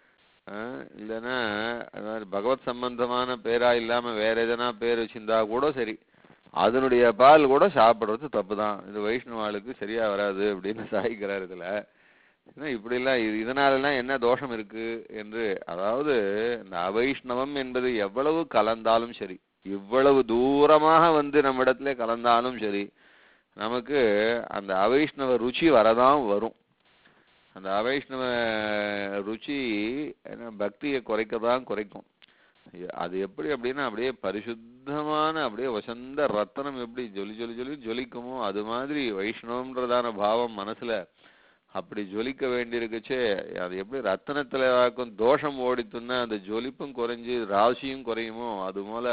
ஆஹ், இல்லைன்னா அது மாதிரி பகவத் சம்பந்தமான பேரா இல்லாம வேற எதனா பேர் வச்சிருந்தா கூட சரி அதனுடைய பால் கூட சாப்பிடுறது தப்புதான் இது வைஷ்ணவாளுக்கு சரியா வராது அப்படின்னு சாய்க்கிறார் இதுல ஏன்னா இப்படிலாம் இது இதனாலலாம் என்ன தோஷம் இருக்கு என்று அதாவது இந்த அவைஷ்ணவம் என்பது எவ்வளவு கலந்தாலும் சரி இவ்வளவு தூரமாக வந்து நம்ம இடத்துல கலந்தாலும் சரி நமக்கு அந்த அவைஷ்ணவ ருச்சி வரதான் வரும் அந்த அவைஷ்ணவ ருச்சி என்ன பக்தியை குறைக்க தான் குறைக்கும் எ- அது எப்படி அப்படின்னா அப்படியே பரிசுத்தமான அப்படியே வசந்த ரத்தனம் எப்படி ஜொலி ஜொலி ஜொலி ஜொலிக்குமோ அது மாதிரி வைஷ்ணவம்ன்றதான பாவம் மனசுல அப்படி ஜொலிக்க வேண்டியிருக்குச்சே அது எப்படி ரத்தனத்துல ஆக்கும் தோஷம் ஓடித்துன்னா அந்த ஜொலிப்பும் குறைஞ்சு ராசியும் குறையுமோ அது போல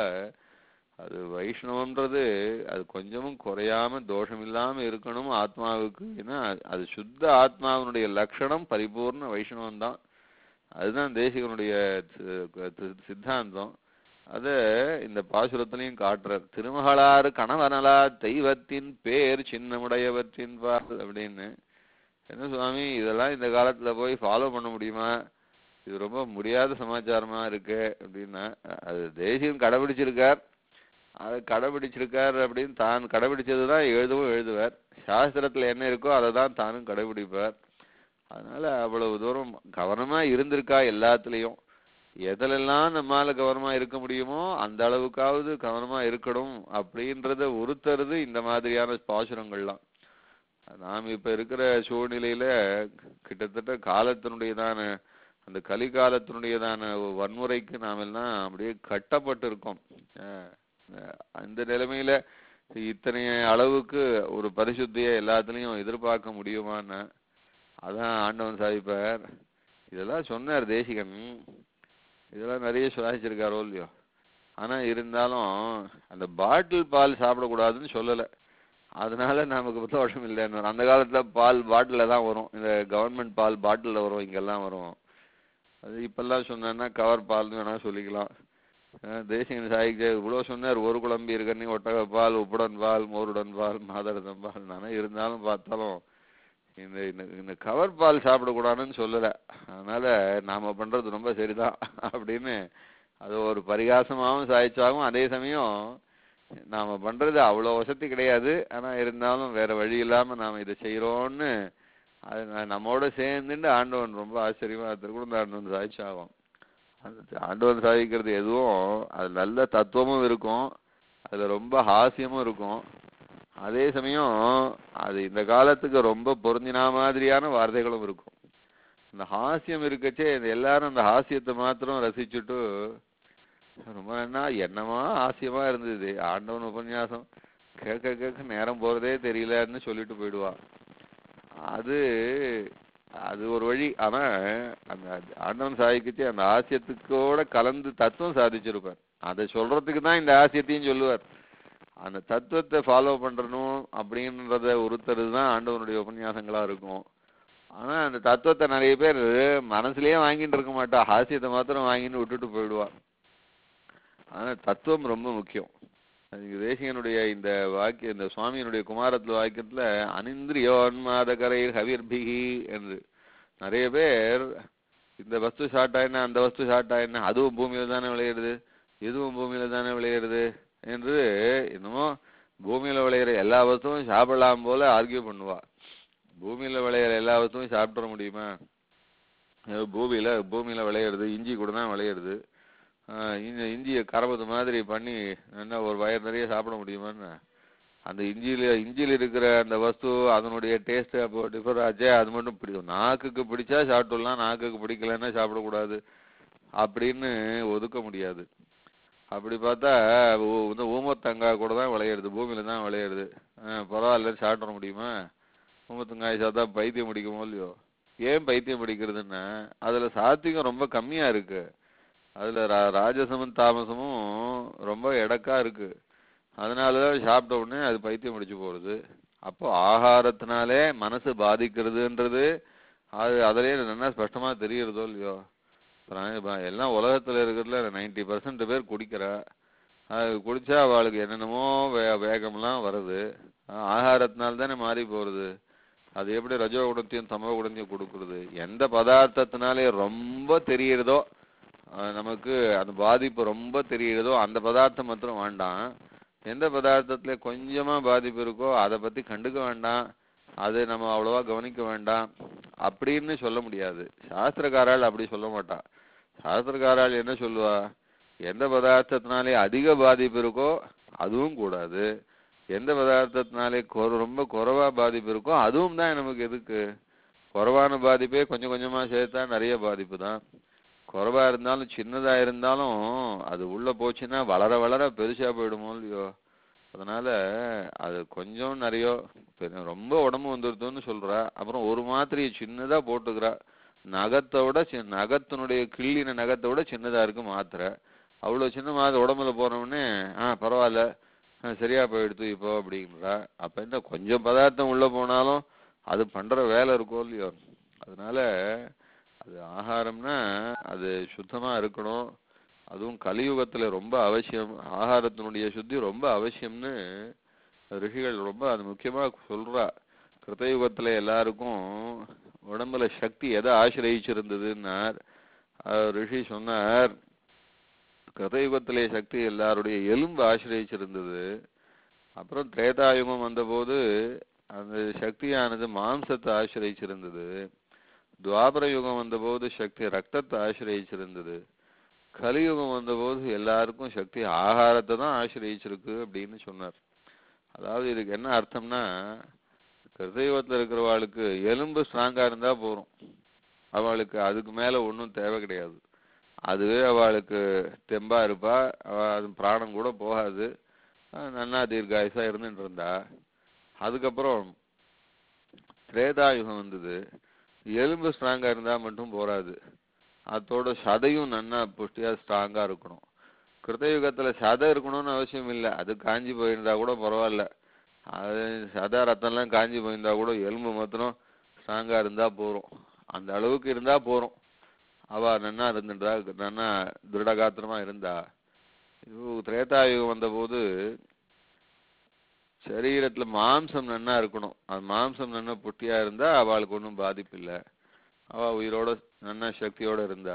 அது வைஷ்ணவம்ன்றது அது கொஞ்சமும் குறையாம தோஷம் இல்லாம இருக்கணும் ஆத்மாவுக்கு ஏன்னா அது- அது சுத்த ஆத்மாவினுடைய லட்சணம் பரிபூர்ண வைஷ்ணவம் தான் அதுதான் தேசிகனுடைய சி- சி- சித்தாந்தம் அத இந்த பாசுரத்திலையும் காட்டுறார் திருமகளாறு கணவனலா தெய்வத்தின் பேர் சின்னமுடையவற்றின் பால் அப்படின்னு என்ன சுவாமி இதெல்லாம் இந்த காலத்துல போய் ஃபாலோ பண்ண முடியுமா இது ரொம்ப முடியாத சமாச்சாரமா இருக்கு அப்படின்னா அது தேசியம் கடைபிடிச்சிருக்கார் அதை கடைபிடிச்சிருக்கார் அப்படின்னு தான் கடைபிடிச்சதுதான் எழுதவும் எழுதுவார் சாஸ்திரத்துல என்ன இருக்கோ அதை தான் தானும் கடைபிடிப்பார் அதனால அவ்வளவு தூரம் கவனமா இருந்திருக்கா எல்லாத்துலயும் எதிலெல்லாம் நம்மால கவனமா இருக்க முடியுமோ அந்த அளவுக்காவது கவனமா இருக்கணும் அப்படின்றத உறுத்துறது இந்த மாதிரியான பாசுரங்கள்லாம் நாம் இப்ப இருக்கிற சூழ்நிலையில கிட்டத்தட்ட காலத்தினுடையதான அந்த கலிகாலத்தினுடையதான வன்முறைக்கு நாம் எல்லாம் அப்படியே கட்டப்பட்டு இருக்கோம் அஹ் அஹ் அந்த நிலைமையில இத்தனை அளவுக்கு ஒரு பரிசுத்தியை எல்லாத்துலயும் எதிர்பார்க்க முடியுமான்னு அதான் ஆண்டவன் சாதிப்பார் இதெல்லாம் சொன்னார் தேசிகன் இதெல்லாம் நிறைய சுவாசிச்சிருக்காரோ இல்லையோ ஆனா இருந்தாலும் அந்த பாட்டில் பால் சாப்பிடக்கூடாதுன்னு சொல்லல அதனால நமக்கு தோஷம் இல்லைன்னு அந்த காலத்துல பால் பாட்டில தான் வரும் இந்த கவர்மெண்ட் பால் பாட்டில்ல வரும் இங்கெல்லாம் வரும் அது இப்பெல்லாம் சொன்னா கவர் பால்னு வேணா சொல்லிக்கலாம் அஹ் தேசிகன் சாய்க்கு இவ்வளோ சொன்னார் ஒரு குழம்பு இருக்கன்னி ஒட்டக பால் உப்புடன் பால் மோருடன் பால் மாதரதம் பால் நானே இருந்தாலும் பார்த்தாலும் இந்த இந்த இந்த கவர் பால் சாப்பிடக்கூடாதுன்னு சொல்லலை அதனால நாம பண்றது ரொம்ப சரிதான் அப்படின்னு அது ஒரு பரிகாசமாகவும் சாய்ச்சாகும் அதே சமயம் நாம பண்றது அவ்வளோ வசதி கிடையாது ஆனா இருந்தாலும் வேற வழி இல்லாம நாம இதை செய்யறோம்னு அது ந- நம்மோட சேர்ந்துட்டு ஆண்டவன் ரொம்ப ஆச்சரியமா திருக்குழந்த ஆண்டவன் சாய்ச்சாகும் அந்த ஆண்டவன் சாதிக்கிறது எதுவும் அது நல்ல தத்துவமும் இருக்கும் அதுல ரொம்ப ஹாஸ்யமும் இருக்கும் அதே சமயம் அது இந்த காலத்துக்கு ரொம்ப பொருந்தினா மாதிரியான வார்த்தைகளும் இருக்கும் இந்த ஹாஸ்யம் இருக்கச்சே இது எல்லாரும் அந்த ஹாஸ்யத்தை மாத்திரம் ரசிச்சுட்டு ரொம்ப என்ன என்னமா ஹாஸ்யமா இருந்தது ஆண்டவன் உபன்யாசம் கேட்க கேட்க நேரம் போறதே தெரியலன்னு சொல்லிட்டு போயிடுவா அது அது ஒரு வழி ஆனா அந்த ஆண்டவன் சாதிக்கச்சு அந்த ஆசியத்துக்கோட கலந்து தத்துவம் சாதிச்சிருப்பார் அதை சொல்றதுக்கு தான் இந்த ஆசியத்தையும் சொல்லுவார் அந்த தத்துவத்தை ஃபாலோ பண்றணும் அப்படின்றத உறுத்துறது தான் ஆண்டவனுடைய உபன்யாசங்களா இருக்கும் ஆனா அந்த தத்துவத்தை நிறைய பேர் மனசுலயே வாங்கிட்டு இருக்க மாட்டா ஹாஸ்யத்தை மாத்திரம் வாங்கிட்டு விட்டுட்டு போயிடுவா ஆனா தத்துவம் ரொம்ப முக்கியம் அதுக்கு தேசிகனுடைய இந்த வாக்கிய இந்த சுவாமியினுடைய குமாரத்துல வாக்கியத்துல அனிந்திரியோன்மாதகரை ஹவிர்பிகி என்று நிறைய பேர் இந்த வஸ்து ஷார்ட்டா என்ன அந்த வஸ்து ஷார்ட்டா என்ன அதுவும் பூமியில தானே விளையிறது இதுவும் பூமியில தானே விளையிறது என்று என்னமோ பூமியில விளையிற எல்லா வஸ்துவும் சாப்பிடலாம் போல ஆர்கியூ பண்ணுவா பூமியில விளையிற எல்லா வஸ்துவும் சாப்பிட முடியுமா அஹ் பூமியில பூமியில விளையிறது இஞ்சி கூட தான் விளையிறது ஆஹ் இந்த இஞ்சியை கரபத்து மாதிரி பண்ணி என்ன ஒரு வயர் நிறைய சாப்பிட முடியுமான்னு அந்த இஞ்சியில இஞ்சியில் இருக்கிற அந்த வஸ்து அதனுடைய டேஸ்ட் அப்போ டிஃபர் ஆச்சே அது மட்டும் பிடிக்கும் நாக்குக்கு பிடிச்சா சாப்பிட்டுடலாம் நாக்குக்கு பிடிக்கலன்னா சாப்பிடக்கூடாது அப்படின்னு ஒதுக்க முடியாது அப்படி பார்த்தா ஊ- இந்த ஊமத்தங்காய் கூட தான் விளையிறது பூமியில தான் விளையிறது ஆஹ் பரவாயில்ல சாப்பிட முடியுமா ஊமத்தங்காய் சாப்பிட்டா பைத்தியம் பிடிக்குமோ இல்லையோ ஏன் பைத்தியம் பிடிக்கிறதுன்னா அதுல சாத்விகம் ரொம்ப கம்மியா இருக்கு அதுல ரா- ராஜசமும் தாமசமும் ரொம்ப எடக்கா இருக்கு அதனாலதான் சாப்பிட்ட உடனே அது பைத்தியம் பிடிச்சு போறது அப்போ ஆகாரத்தினாலே மனசு பாதிக்கிறதுன்றது அது அதிலே நல்லா ஸ்பஷ்டமா தெரியறதோ இல்லையோ அப்புறம் இப்ப எல்லாம் உலகத்துல இருக்கிறதுல நைன்டி பர்சன்ட் பேர் குடிக்கிறா அது குடிச்சா அவளுக்கு என்னென்னமோ வே வேகம்லாம் வருது ஆஹ் ஆகாரத்தினால தானே மாறி போறது அது எப்படி ரஜோ குணத்தையும் தமோ குணத்தையும் கொடுக்குறது எந்த பதார்த்தத்தினாலே ரொம்ப தெரியுறதோ ஆஹ் நமக்கு அந்த பாதிப்பு ரொம்ப தெரியுறதோ அந்த பதார்த்தம் மாத்திரம் வேண்டாம் எந்த பதார்த்தத்துல கொஞ்சமா பாதிப்பு இருக்கோ அதை பத்தி கண்டுக்க வேண்டாம் அது நம்ம அவ்வளவா கவனிக்க வேண்டாம் அப்படின்னு சொல்ல முடியாது சாஸ்திரக்காரால் அப்படி சொல்ல மாட்டா சாஸ்திரக்காரால் என்ன சொல்லுவா எந்த பதார்த்தத்தினாலே அதிக பாதிப்பு இருக்கோ அதுவும் கூடாது எந்த பதார்த்தத்தினாலே கொர ரொம்ப குறைவா பாதிப்பு இருக்கோ அதுவும் தான் நமக்கு எதுக்கு குறைவான பாதிப்பே கொஞ்சம் கொஞ்சமா சேர்த்தா நிறைய பாதிப்பு தான் குறைவா இருந்தாலும் சின்னதா இருந்தாலும் அது உள்ள போச்சுன்னா வளர வளர பெருசா போயிடுமோ இல்லையோ அதனால அது கொஞ்சம் நிறைய பெரு- ரொம்ப உடம்பு வந்துருதுன்னு சொல்றா அப்புறம் ஒரு மாத்திரையை சின்னதா போட்டுக்கிறா நகத்தை விட சின்ன நகத்தினுடைய கிள்ளின நகத்தை விட சின்னதா இருக்கு மாத்திரை அவ்வளவு சின்ன மாத்திரை உடம்புல போனவுடனே ஆ பரவாயில்ல ஆ, சரியா போயிடுது இப்போ அப்படிங்கிறா அப்ப என்ன கொஞ்சம் பதார்த்தம் உள்ள போனாலும் அது பண்ற வேலை இருக்கும் இல்லையோ அதனால அது ஆகாரம்னா அது சுத்தமா இருக்கணும் அதுவும் கலியுகத்துல ரொம்ப அவசியம் ஆகாரத்தினுடைய சுத்தி ரொம்ப அவசியம்னு ரிஷிகள் ரொம்ப அது முக்கியமா சொல்றா கிருத்தயுகத்துல எல்லாருக்கும் உடம்புல சக்தி எதை ஆசிரயிச்சிருந்ததுன்னார் அவர் ரிஷி சொன்னார் கிருதயுகத்திலே சக்தி எல்லாருடைய எலும்பு ஆசிரயிச்சிருந்தது அப்புறம் திரேதாயுகம் வந்தபோது அந்த சக்தியானது மாம்சத்தை ஆசிரயிச்சிருந்தது துவாபர யுகம் வந்தபோது சக்தி ரத்தத்தை ஆசிரயிச்சிருந்தது கலியுகம் வந்தபோது எல்லாருக்கும் சக்தி ஆகாரத்தை தான் ஆசிரயிச்சிருக்கு அப்படின்னு சொன்னார் அதாவது இதுக்கு என்ன அர்த்தம்னா கிருதயுகத்துல இருக்கிறவாளுக்கு எலும்பு ஸ்ட்ராங்கா இருந்தா போதும் அவளுக்கு அதுக்கு மேல ஒண்ணும் தேவை கிடையாது அதுவே அவளுக்கு தெம்பா இருப்பா அவ அது பிராணம் கூட போகாது அஹ் நன்னா தீர்காயுசா இருந்துட்டு இருந்தா அதுக்கப்புறம் திரேதாயுகம் வந்தது எலும்பு ஸ்ட்ராங்கா இருந்தா மட்டும் போராது அதோட சதையும் நன்னா புஷ்டியா ஸ்ட்ராங்கா இருக்கணும் கிருத்தயுகத்துல சதை இருக்கணும்னு அவசியம் இல்லை அது காஞ்சி போயிருந்தா கூட பரவாயில்ல அது சதை ரத்தம்லாம் காஞ்சி போயிருந்தா கூட எலும்பு மாத்திரம் ஸ்ட்ராங்கா இருந்தா போறோம் அந்த அளவுக்கு இருந்தா போறோம் அவ நன்னா இருந்துட்டா நன்னா திருடகாத்திரமா இருந்தா இது திரேதாயுகம் வந்தபோது சரீரத்துல மாம்சம் நன்னா இருக்கணும் அது மாம்சம் நன்னா புட்டியா இருந்தா அவளுக்கு ஒன்றும் பாதிப்பு இல்லை அவ உயிரோட நன்னா சக்தியோட இருந்தா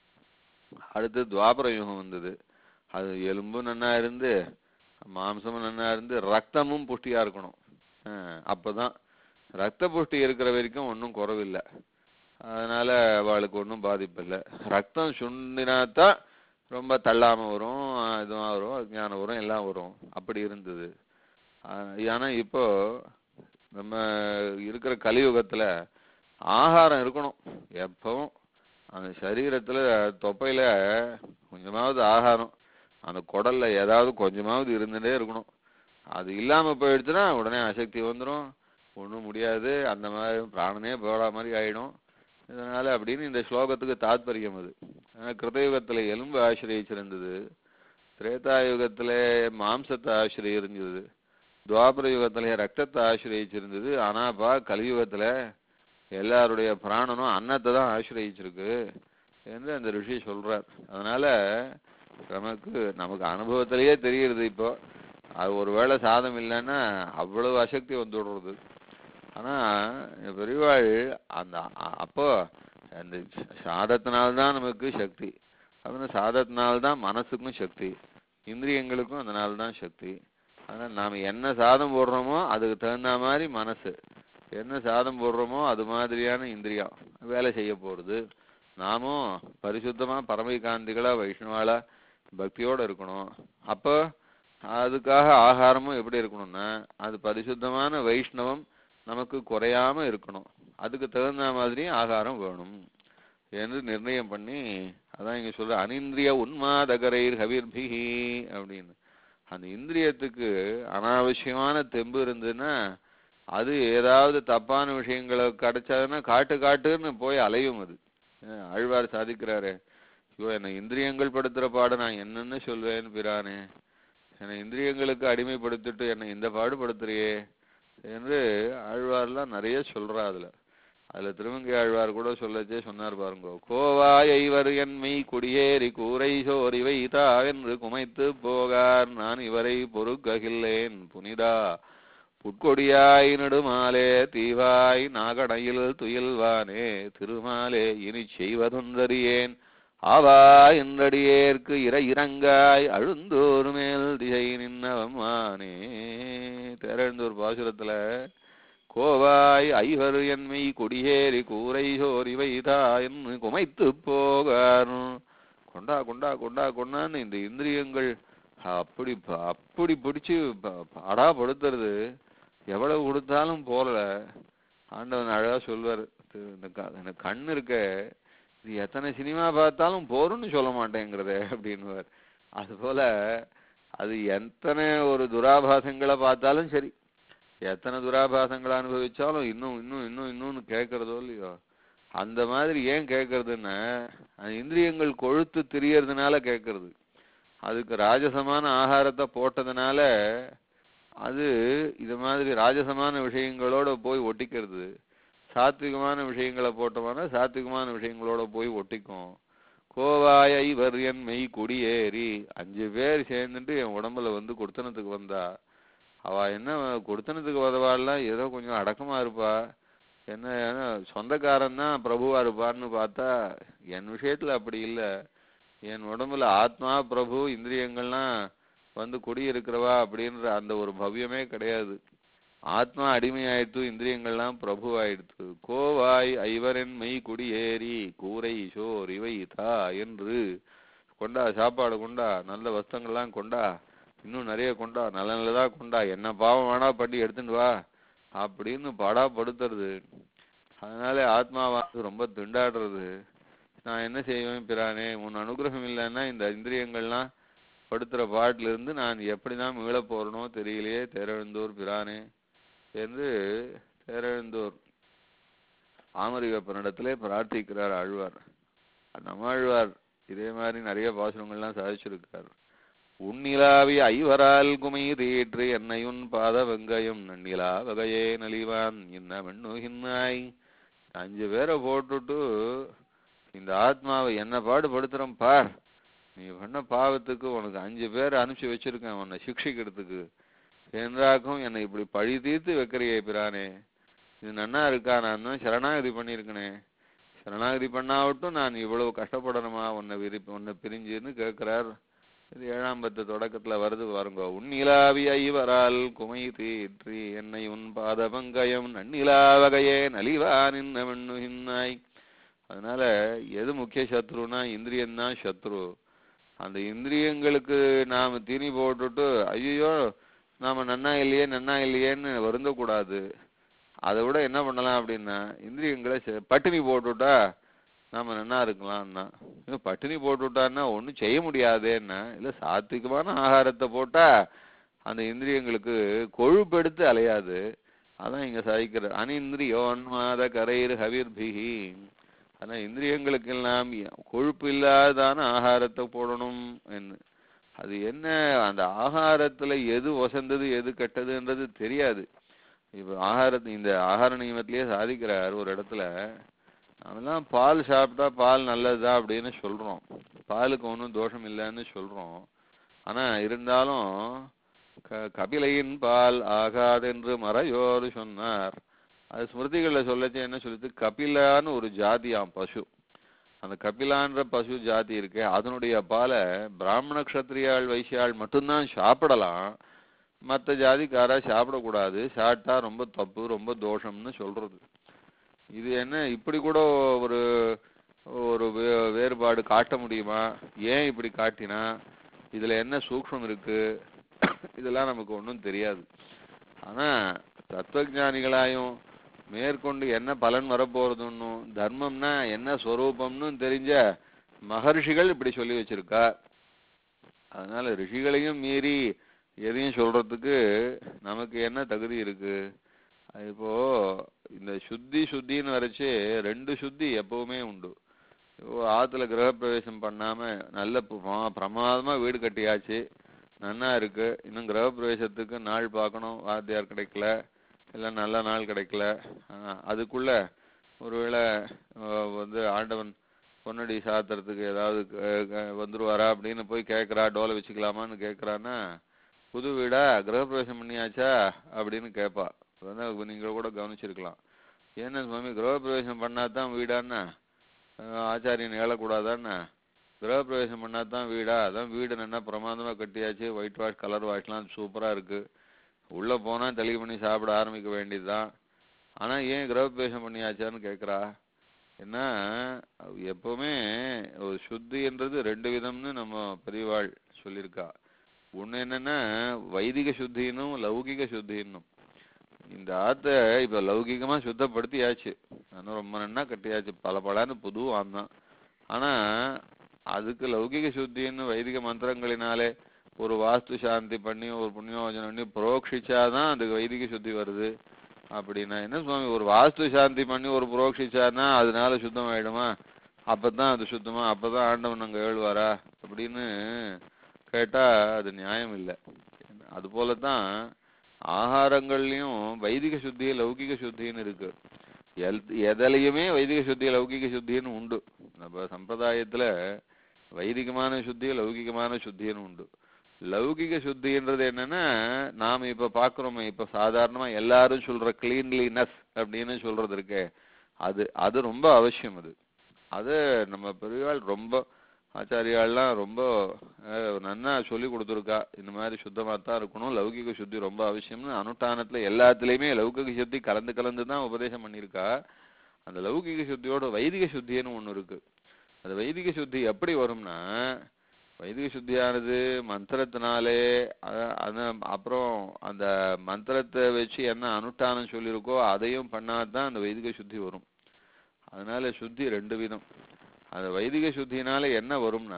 அடுத்து துவாபர யுகம் வந்தது அது எலும்பும் நன்னா இருந்து மாம்சமும் நன்னா இருந்து ரத்தமும் புஷ்டியா இருக்கணும் ஆஹ் அப்பதான் ரத்த புஷ்டி இருக்கிற வரைக்கும் ஒன்றும் குறவில்லை அதனால அவளுக்கு ஒன்றும் பாதிப்பு இல்லை ரத்தம் சுண்டினாத்தான் ரொம்ப தள்ளாம வரும் ஆஹ் இதுவா வரும் ஞானம் வரும் எல்லாம் வரும் அப்படி இருந்தது ஆஹ் ஆனா இப்போ நம்ம இருக்கிற கலியுகத்துல ஆகாரம் இருக்கணும் எப்பவும் அந்த சரீரத்துல தொப்பையில கொஞ்சமாவது ஆகாரம் அந்த குடல்ல ஏதாவது கொஞ்சமாவது இருந்துட்டே இருக்கணும் அது இல்லாம போயிடுச்சுன்னா உடனே அசக்தி வந்துடும் ஒண்ணும் முடியாது அந்த மாதிரி பிராணனே போடா மாதிரி ஆயிடும் இதனால அப்படின்னு இந்த ஸ்லோகத்துக்கு தாத்பரியம் அது ஆனா கிருதயுகத்துல எலும்பு ஆசிரியச்சிருந்தது திரேதாயுகத்துல மாம்சத்தை ஆசிரியரிஞ்சது துவாபர யுகத்துல ரத்தத்தை ஆசிரியச்சிருந்தது ஆனாப்பா கலியுகத்துல எல்லாருடைய பிராணனும் அன்னத்தை தான் ஆசிரியச்சிருக்கு என்று அந்த ரிஷி சொல்றார் அதனால நமக்கு நமக்கு அனுபவத்திலேயே தெரியுது இப்போ அது ஒருவேளை சாதம் இல்லைன்னா அவ்வளவு அசக்தி வந்து விடுறது ஆனா பெரியவாள் அந்த அ- அப்போ அந்த சாதத்தினால்தான் நமக்கு சக்தி அதனால சாதத்தினால்தான் மனசுக்கும் சக்தி இந்திரியங்களுக்கும் அதனால தான் சக்தி அதனால நாம என்ன சாதம் போடுறோமோ அதுக்கு தகுந்த மாதிரி மனசு என்ன சாதம் போடுறோமோ அது மாதிரியான இந்திரியம் வேலை செய்ய போறது நாமும் பரிசுத்தமா பரமகாந்திகளா வைஷ்ணவாளா பக்தியோட இருக்கணும் அப்போ அதுக்காக ஆகாரமும் எப்படி இருக்கணும்னா அது பரிசுத்தமான வைஷ்ணவம் நமக்கு குறையாம இருக்கணும் அதுக்கு தகுந்த மாதிரி ஆகாரம் வேணும் என்று நிர்ணயம் பண்ணி அதான் இங்க சொல்ற அனிந்திரிய உன்மாதகரைர் ஹவிர்பிஹி அப்படின்னு அந்த இந்திரியத்துக்கு அனாவசியமான தெம்பு இருந்ததுன்னா அது ஏதாவது தப்பான விஷயங்களை கிடைச்சதுன்னா காட்டு காட்டுன்னு போய் அலையும் அது அஹ் ஆழ்வார் சாதிக்கிறாரு ஐயோ என்னை இந்திரியங்கள் படுத்துற பாடு நான் என்னன்னு சொல்வேன் பிரானே என்னை இந்திரியங்களுக்கு அடிமைப்படுத்திட்டு என்னை இந்த பாடுபடுத்துறியே என்று ஆழ்வார்லாம் நிறைய சொல்றா அதுல அதுல திருமங்கை ஆழ்வார் கூட சொல்லச்சே சொன்னார் பாருங்க கோவாய் ஐவர் என்மை குடியேறி கூரை சோரி வைத்தா என்று குமைத்து போகார் நான் இவரை பொறுக்ககில்லேன் புனிதா புட்கொடியாய் நெடுமாலே தீவாய் நாகடையில் துயில்வானே திருமாலே இனி செய்வதொன்றறியேன் ஆவா என்றடியேற்கு இற இறங்காய் அழுந்தோர் மேல் திசை நின்னவம்மானே தேரழுந்தூர் பாசுரத்துல கோவாய் ஐவர் என்மை கொடியேறி கூரை சோரி வைதா என்று குமைத்து போகார் கொண்டா கொண்டா கொண்டா கொண்டான்னு இந்த இந்திரியங்கள் அப்படி ப- அப்படி பிடிச்சு ப- பாடா படுத்துறது எவ்வளவு கொடுத்தாலும் போறல ஆண்டவன் அழகா சொல்வார் இந்த க- இந்த கண் இருக்க இது எத்தனை சினிமா பார்த்தாலும் போரும்னு சொல்ல மாட்டேங்கிறதே அப்படின்னுவார் அது போல அது எத்தனை ஒரு துராபாசங்களை பார்த்தாலும் சரி எத்தனை துராபாசங்களை அனுபவிச்சாலும் இன்னும் இன்னும் இன்னும் இன்னும்னு கேட்கறதோ இல்லையோ அந்த மாதிரி ஏன் கேட்கறதுன்னா அந்த இந்திரியங்கள் கொழுத்து திரியறதுனால கேட்கறது அதுக்கு ராஜசமான ஆகாரத்தை போட்டதுனால அது இது மாதிரி ராஜசமான விஷயங்களோட போய் ஒட்டிக்கிறது சாத்விகமான விஷயங்களை போட்டோம்னா சாத்விகமான விஷயங்களோட போய் ஒட்டிக்கும் கோவாய் ஐவர் என் மெய் குடியேறி அஞ்சு பேர் சேர்ந்துட்டு என் உடம்புல வந்து கொடுத்தனத்துக்கு வந்தா அவ என்ன கொடுத்தனத்துக்கு வந்தவாள்லாம் ஏதோ கொஞ்சம் அடக்கமா இருப்பா என்ன ஏன்னா சொந்தக்காரன் தான் பிரபுவா இருப்பான்னு பார்த்தா என் விஷயத்துல அப்படி இல்ல என் உடம்புல ஆத்மா பிரபு இந்திரியங்கள்லாம் வந்து குடியிருக்கிறவா அப்படின்ற அந்த ஒரு பவ்யமே கிடையாது ஆத்மா அடிமையாயிடுத்து இந்திரியங்கள்லாம் பிரபுவாயிடுத்து கோவாய் ஐவரன் மெய் குடியேறி கூரை சோர் இவை தா என்று கொண்டா சாப்பாடு கொண்டா நல்ல வஸ்திரங்கள்லாம் கொண்டா இன்னும் நிறைய கொண்டா நல்ல நல்லதா கொண்டா என்ன பாவம் வேணா பண்ணி எடுத்துட்டு வா அப்படின்னு பாடா படுத்துறது அதனால ஆத்மாவானது ரொம்ப திண்டாடுறது நான் என்ன செய்வேன் பிரானே உன் அனுகிரகம் இல்லைன்னா இந்த இந்திரியங்கள்லாம் படுத்துற பாட்டில இருந்து நான் எப்படிதான் மீள போறனோ தெரியலையே தேரெழுந்தூர் பிரானே என்று தேரெழுந்தூர் ஆமரிகப்பனிடத்திலே பிரார்த்திக்கிறார் ஆழ்வார் நம்மாழ்வார் இதே மாதிரி நிறைய பாசுரங்கள்லாம் சாதிச்சிருக்கார் உன்னிலாவி ஐவரால் குமை தீற்று என்னையுன் பாத வெங்காயம் நன்னிலா வகையே நலிவான் என்ன மண்ணுகின்னாய் அஞ்சு பேரை போட்டுட்டு இந்த ஆத்மாவை என்ன பாடுபடுத்துறோம் பார் நீ பண்ண பாவத்துக்கு உனக்கு அஞ்சு பேர் அனுப்பிச்சு வச்சிருக்கேன் உன்னை சிக்ஷிக்கிறதுக்கு என்றாக்கும் என்னை இப்படி பழி தீர்த்து வைக்கிறியே பிரானே இது நன்னா இருக்கா நான் தான் சரணாகதி பண்ணியிருக்கனே சரணாகதி பண்ணாவட்டும் நான் இவ்வளவு கஷ்டப்படணுமா உன்னை விரி உன்னை பிரிஞ்சுன்னு கேட்கிறார் இது ஏழாம் பத்து தொடக்கத்துல வருது பாருங்க உன்னிலாவி ஐவரால் குமை தீற்றி என்னை உன் பாத பங்கயம் நன்னிலா வகையே நலிவா நின்ன மண்ணுகின்னாய் அதனால எது முக்கிய சத்ருனா இந்திரியம்தான் சத்ரு அந்த இந்திரியங்களுக்கு நாம தீனி போட்டுட்டு ஐயோ நாம நன்னா இல்லையே நன்னா இல்லையேன்னு வருந்தக்கூடாது அதை விட என்ன பண்ணலாம் அப்படின்னா இந்திரியங்களை செ- பட்டினி போட்டுவிட்டா நாம நன்னா இருக்கலாம்னா இன்னும் பட்டினி போட்டுவிட்டான்னா ஒண்ணும் செய்ய முடியாதேன்னா இல்ல சாத்விகமான ஆகாரத்தை போட்டா அந்த இந்திரியங்களுக்கு கொழுப்பெடுத்து அலையாது அதான் இங்க சாதிக்கிற அனிந்திரியோன்மாத கரைர் ஹவிர்பிகி ஆனா இந்திரியங்களுக்கெல்லாம் கொழுப்பு இல்லாதான ஆகாரத்தை போடணும் என்று அது என்ன அந்த ஆகாரத்துல எது வசந்தது எது கெட்டதுன்றது தெரியாது இப்ப ஆகாரத்து இந்த ஆகார நியமத்திலேயே சாதிக்கிறார் ஒரு இடத்துல நாமெல்லாம் பால் சாப்பிட்டா பால் நல்லதுதான் அப்படின்னு சொல்றோம் பாலுக்கு ஒன்றும் தோஷம் இல்லைன்னு சொல்றோம் ஆனா இருந்தாலும் க கபிலையின் பால் ஆகாதென்று மறையோர் சொன்னார் அது ஸ்மிருதிகள்ல சொல்லச்சு என்ன சொல்லுது கபிலான்னு ஒரு ஜாதியாம் பசு அந்த கபிலான்ற பசு ஜாதி இருக்கே அதனுடைய பாலை பிராமண க்ஷத்ரியாள் வைசியாள் மட்டும்தான் சாப்பிடலாம் மற்ற ஜாதிக்காரா சாப்பிடக்கூடாது சாப்பிட்டா ரொம்ப தப்பு ரொம்ப தோஷம்னு சொல்றது இது என்ன இப்படி கூட ஒரு ஒரு வே- வேறுபாடு காட்ட முடியுமா ஏன் இப்படி காட்டினா இதுல என்ன சூக்ஷ்மம் இருக்கு இதெல்லாம் நமக்கு ஒன்றும் தெரியாது ஆனா தத்துவஞானிகளாயும் மேற்கொண்டு என்ன பலன் வரப்போறதுன்னு தர்மம்னா என்ன ஸ்வரூபம்னு தெரிஞ்ச மகர்ஷிகள் இப்படி சொல்லி வச்சிருக்கா அதனால ரிஷிகளையும் மீறி எதையும் சொல்றதுக்கு நமக்கு என்ன தகுதி இருக்கு அது இப்போ இந்த சுத்தி சுத்தின்னு வரைச்சு ரெண்டு சுத்தி எப்பவுமே உண்டு இப்போ ஆத்துல கிரகப்பிரவேசம் பண்ணாம நல்ல பிரமா- பிரமாதமா வீடு கட்டியாச்சு நன்னா இருக்கு இன்னும் கிரகப்பிரவேசத்துக்கு நாள் பார்க்கணும் வாத்தியார் கிடைக்கல இல்ல நல்ல நாள் கிடைக்கல ஆஹ் அதுக்குள்ள ஒருவேளை ஆஹ் வந்து ஆண்டவன் பொன்னடி சாத்துறதுக்கு ஏதாவது க- க- வந்துருவாரா அப்படின்னு போய் கேட்கறா டோலை வச்சுக்கலாமான்னு கேட்கறான்னா புது வீடா கிரகப்பிரவேசம் பண்ணியாச்சா அப்படின்னு கேட்பா அதான் நீங்க கூட கவனிச்சிருக்கலாம் ஏன்னா சுவாமி கிரகப்பிரவேசம் பண்ணாதான் வீடான்னா ஆஹ் ஆச்சாரியன் ஏழக்கூடாதான்னா கிரகப்பிரவேசம் பண்ணாதான் வீடா அதான் வீடு நல்லா பிரமாதமா கட்டியாச்சு ஒயிட் வாஷ் கலர் வாஷ்லாம் சூப்பரா இருக்கு உள்ள போனா தெளிவு பண்ணி சாப்பிட ஆரம்பிக்க வேண்டியதுதான் ஆனா ஏன் கிரகப்பிரவேசம் பண்ணியாச்சான்னு கேக்குறா என்ன அது எப்பவுமே ஒரு சுத்தின்றது ரெண்டு விதம்னு நம்ம பெரியவாள் சொல்லியிருக்கா ஒண்ணு என்னன்னா வைதிக சுத்தின்னும் லௌகிக சுத்தின்னும் இந்த ஆத்த இப்ப லௌகிகமா சுத்தப்படுத்தியாச்சு ஆனா ரொம்ப நன்னா கட்டியாச்சு பல பலன்னு புது ஆந்தான் ஆனா அதுக்கு லௌகிக சுத்தின்னு வைதிக மந்திரங்களினாலே ஒரு வாஸ்து சாந்தி பண்ணி ஒரு புண்ணியோஜனம் பண்ணி புரோக்ஷிச்சாதான் அதுக்கு வைதிக சுத்தி வருது அப்படின்னா என்ன சுவாமி ஒரு வாஸ்து சாந்தி பண்ணி ஒரு புரோக்ஷிச்சாதான் அதனால சுத்தம் ஆயிடுமா அப்பதான் அது சுத்தமா அப்பதான் ஆண்டவன் அங்க ஏழுவாரா அப்படின்னு கேட்டா அது நியாயம் இல்லை அது போலதான் ஆகாரங்கள்லயும் வைதிக சுத்தி லௌகிக சுத்தின்னு இருக்கு எல்- எதுலயுமே வைதிக சுத்தி லௌகிக சுத்தின்னு உண்டு நம்ம சம்பிரதாயத்துல வைதிகமான சுத்தி லௌகிகமான சுத்தின்னு உண்டு லௌகிக சுத்தின்றது என்னன்னா நாம இப்ப பாக்குறோமே இப்ப சாதாரணமா எல்லாரும் சொல்ற கிளீன்லினஸ் அப்படின்னு சொல்றது இருக்கே அது அது ரொம்ப அவசியம் அது அது நம்ம பெரியவாள் ரொம்ப ஆச்சாரியாள்லாம் ரொம்ப அஹ், நன்னா சொல்லி கொடுத்துருக்கா இந்த மாதிரி சுத்தமா தான் இருக்கணும் லௌகிக சுத்தி ரொம்ப அவசியம்னு அனுஷ்டானத்துல எல்லாத்துலயுமே லௌகிக சுத்தி கலந்து கலந்து தான் உபதேசம் பண்ணியிருக்கா அந்த லௌகிக சுத்தியோட வைதிக சுத்தின்னு ஒண்ணு இருக்கு அந்த வைதிக சுத்தி எப்படி வரும்னா வைதிக சுத்தியானது மந்திரத்தினாலே அத- அத அப்புறம் அந்த மந்திரத்தை வச்சு என்ன அனுஷ்டானம் சொல்லியிருக்கோ அதையும் பண்ணாதான் அந்த வைதிக சுத்தி வரும் அதனால சுத்தி ரெண்டு விதம் அந்த வைதிக சுத்தினால என்ன வரும்னா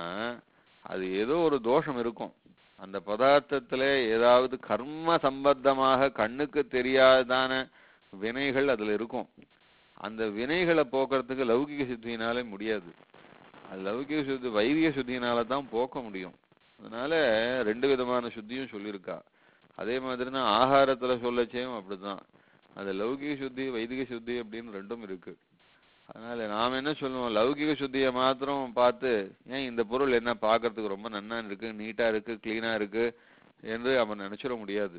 அது ஏதோ ஒரு தோஷம் இருக்கும் அந்த பதார்த்தத்துல ஏதாவது கர்ம சம்பந்தமாக கண்ணுக்கு தெரியாதான வினைகள் அதுல இருக்கும் அந்த வினைகளை போக்குறதுக்கு லௌகிக சுத்தியினாலே முடியாது அது லௌகிக சுத்தி வைதிக சுத்தியினால தான் போக்க முடியும் அதனால ரெண்டு விதமான சுத்தியும் சொல்லியிருக்கா அதே மாதிரி தான் ஆகாரத்துல சொல்லச்சேயும் அப்படிதான் அது லௌகிக சுத்தி வைதிக சுத்தி அப்படின்னு ரெண்டும் இருக்கு அதனால நாம என்ன சொல்லுவோம் லௌகிக சுத்தியை மாத்திரம் பார்த்து ஏன் இந்த பொருள் என்ன பார்க்கறதுக்கு ரொம்ப நன்னா இருக்கு நீட்டா இருக்கு கிளீனா இருக்கு என்று அவன் நினைச்சிட முடியாது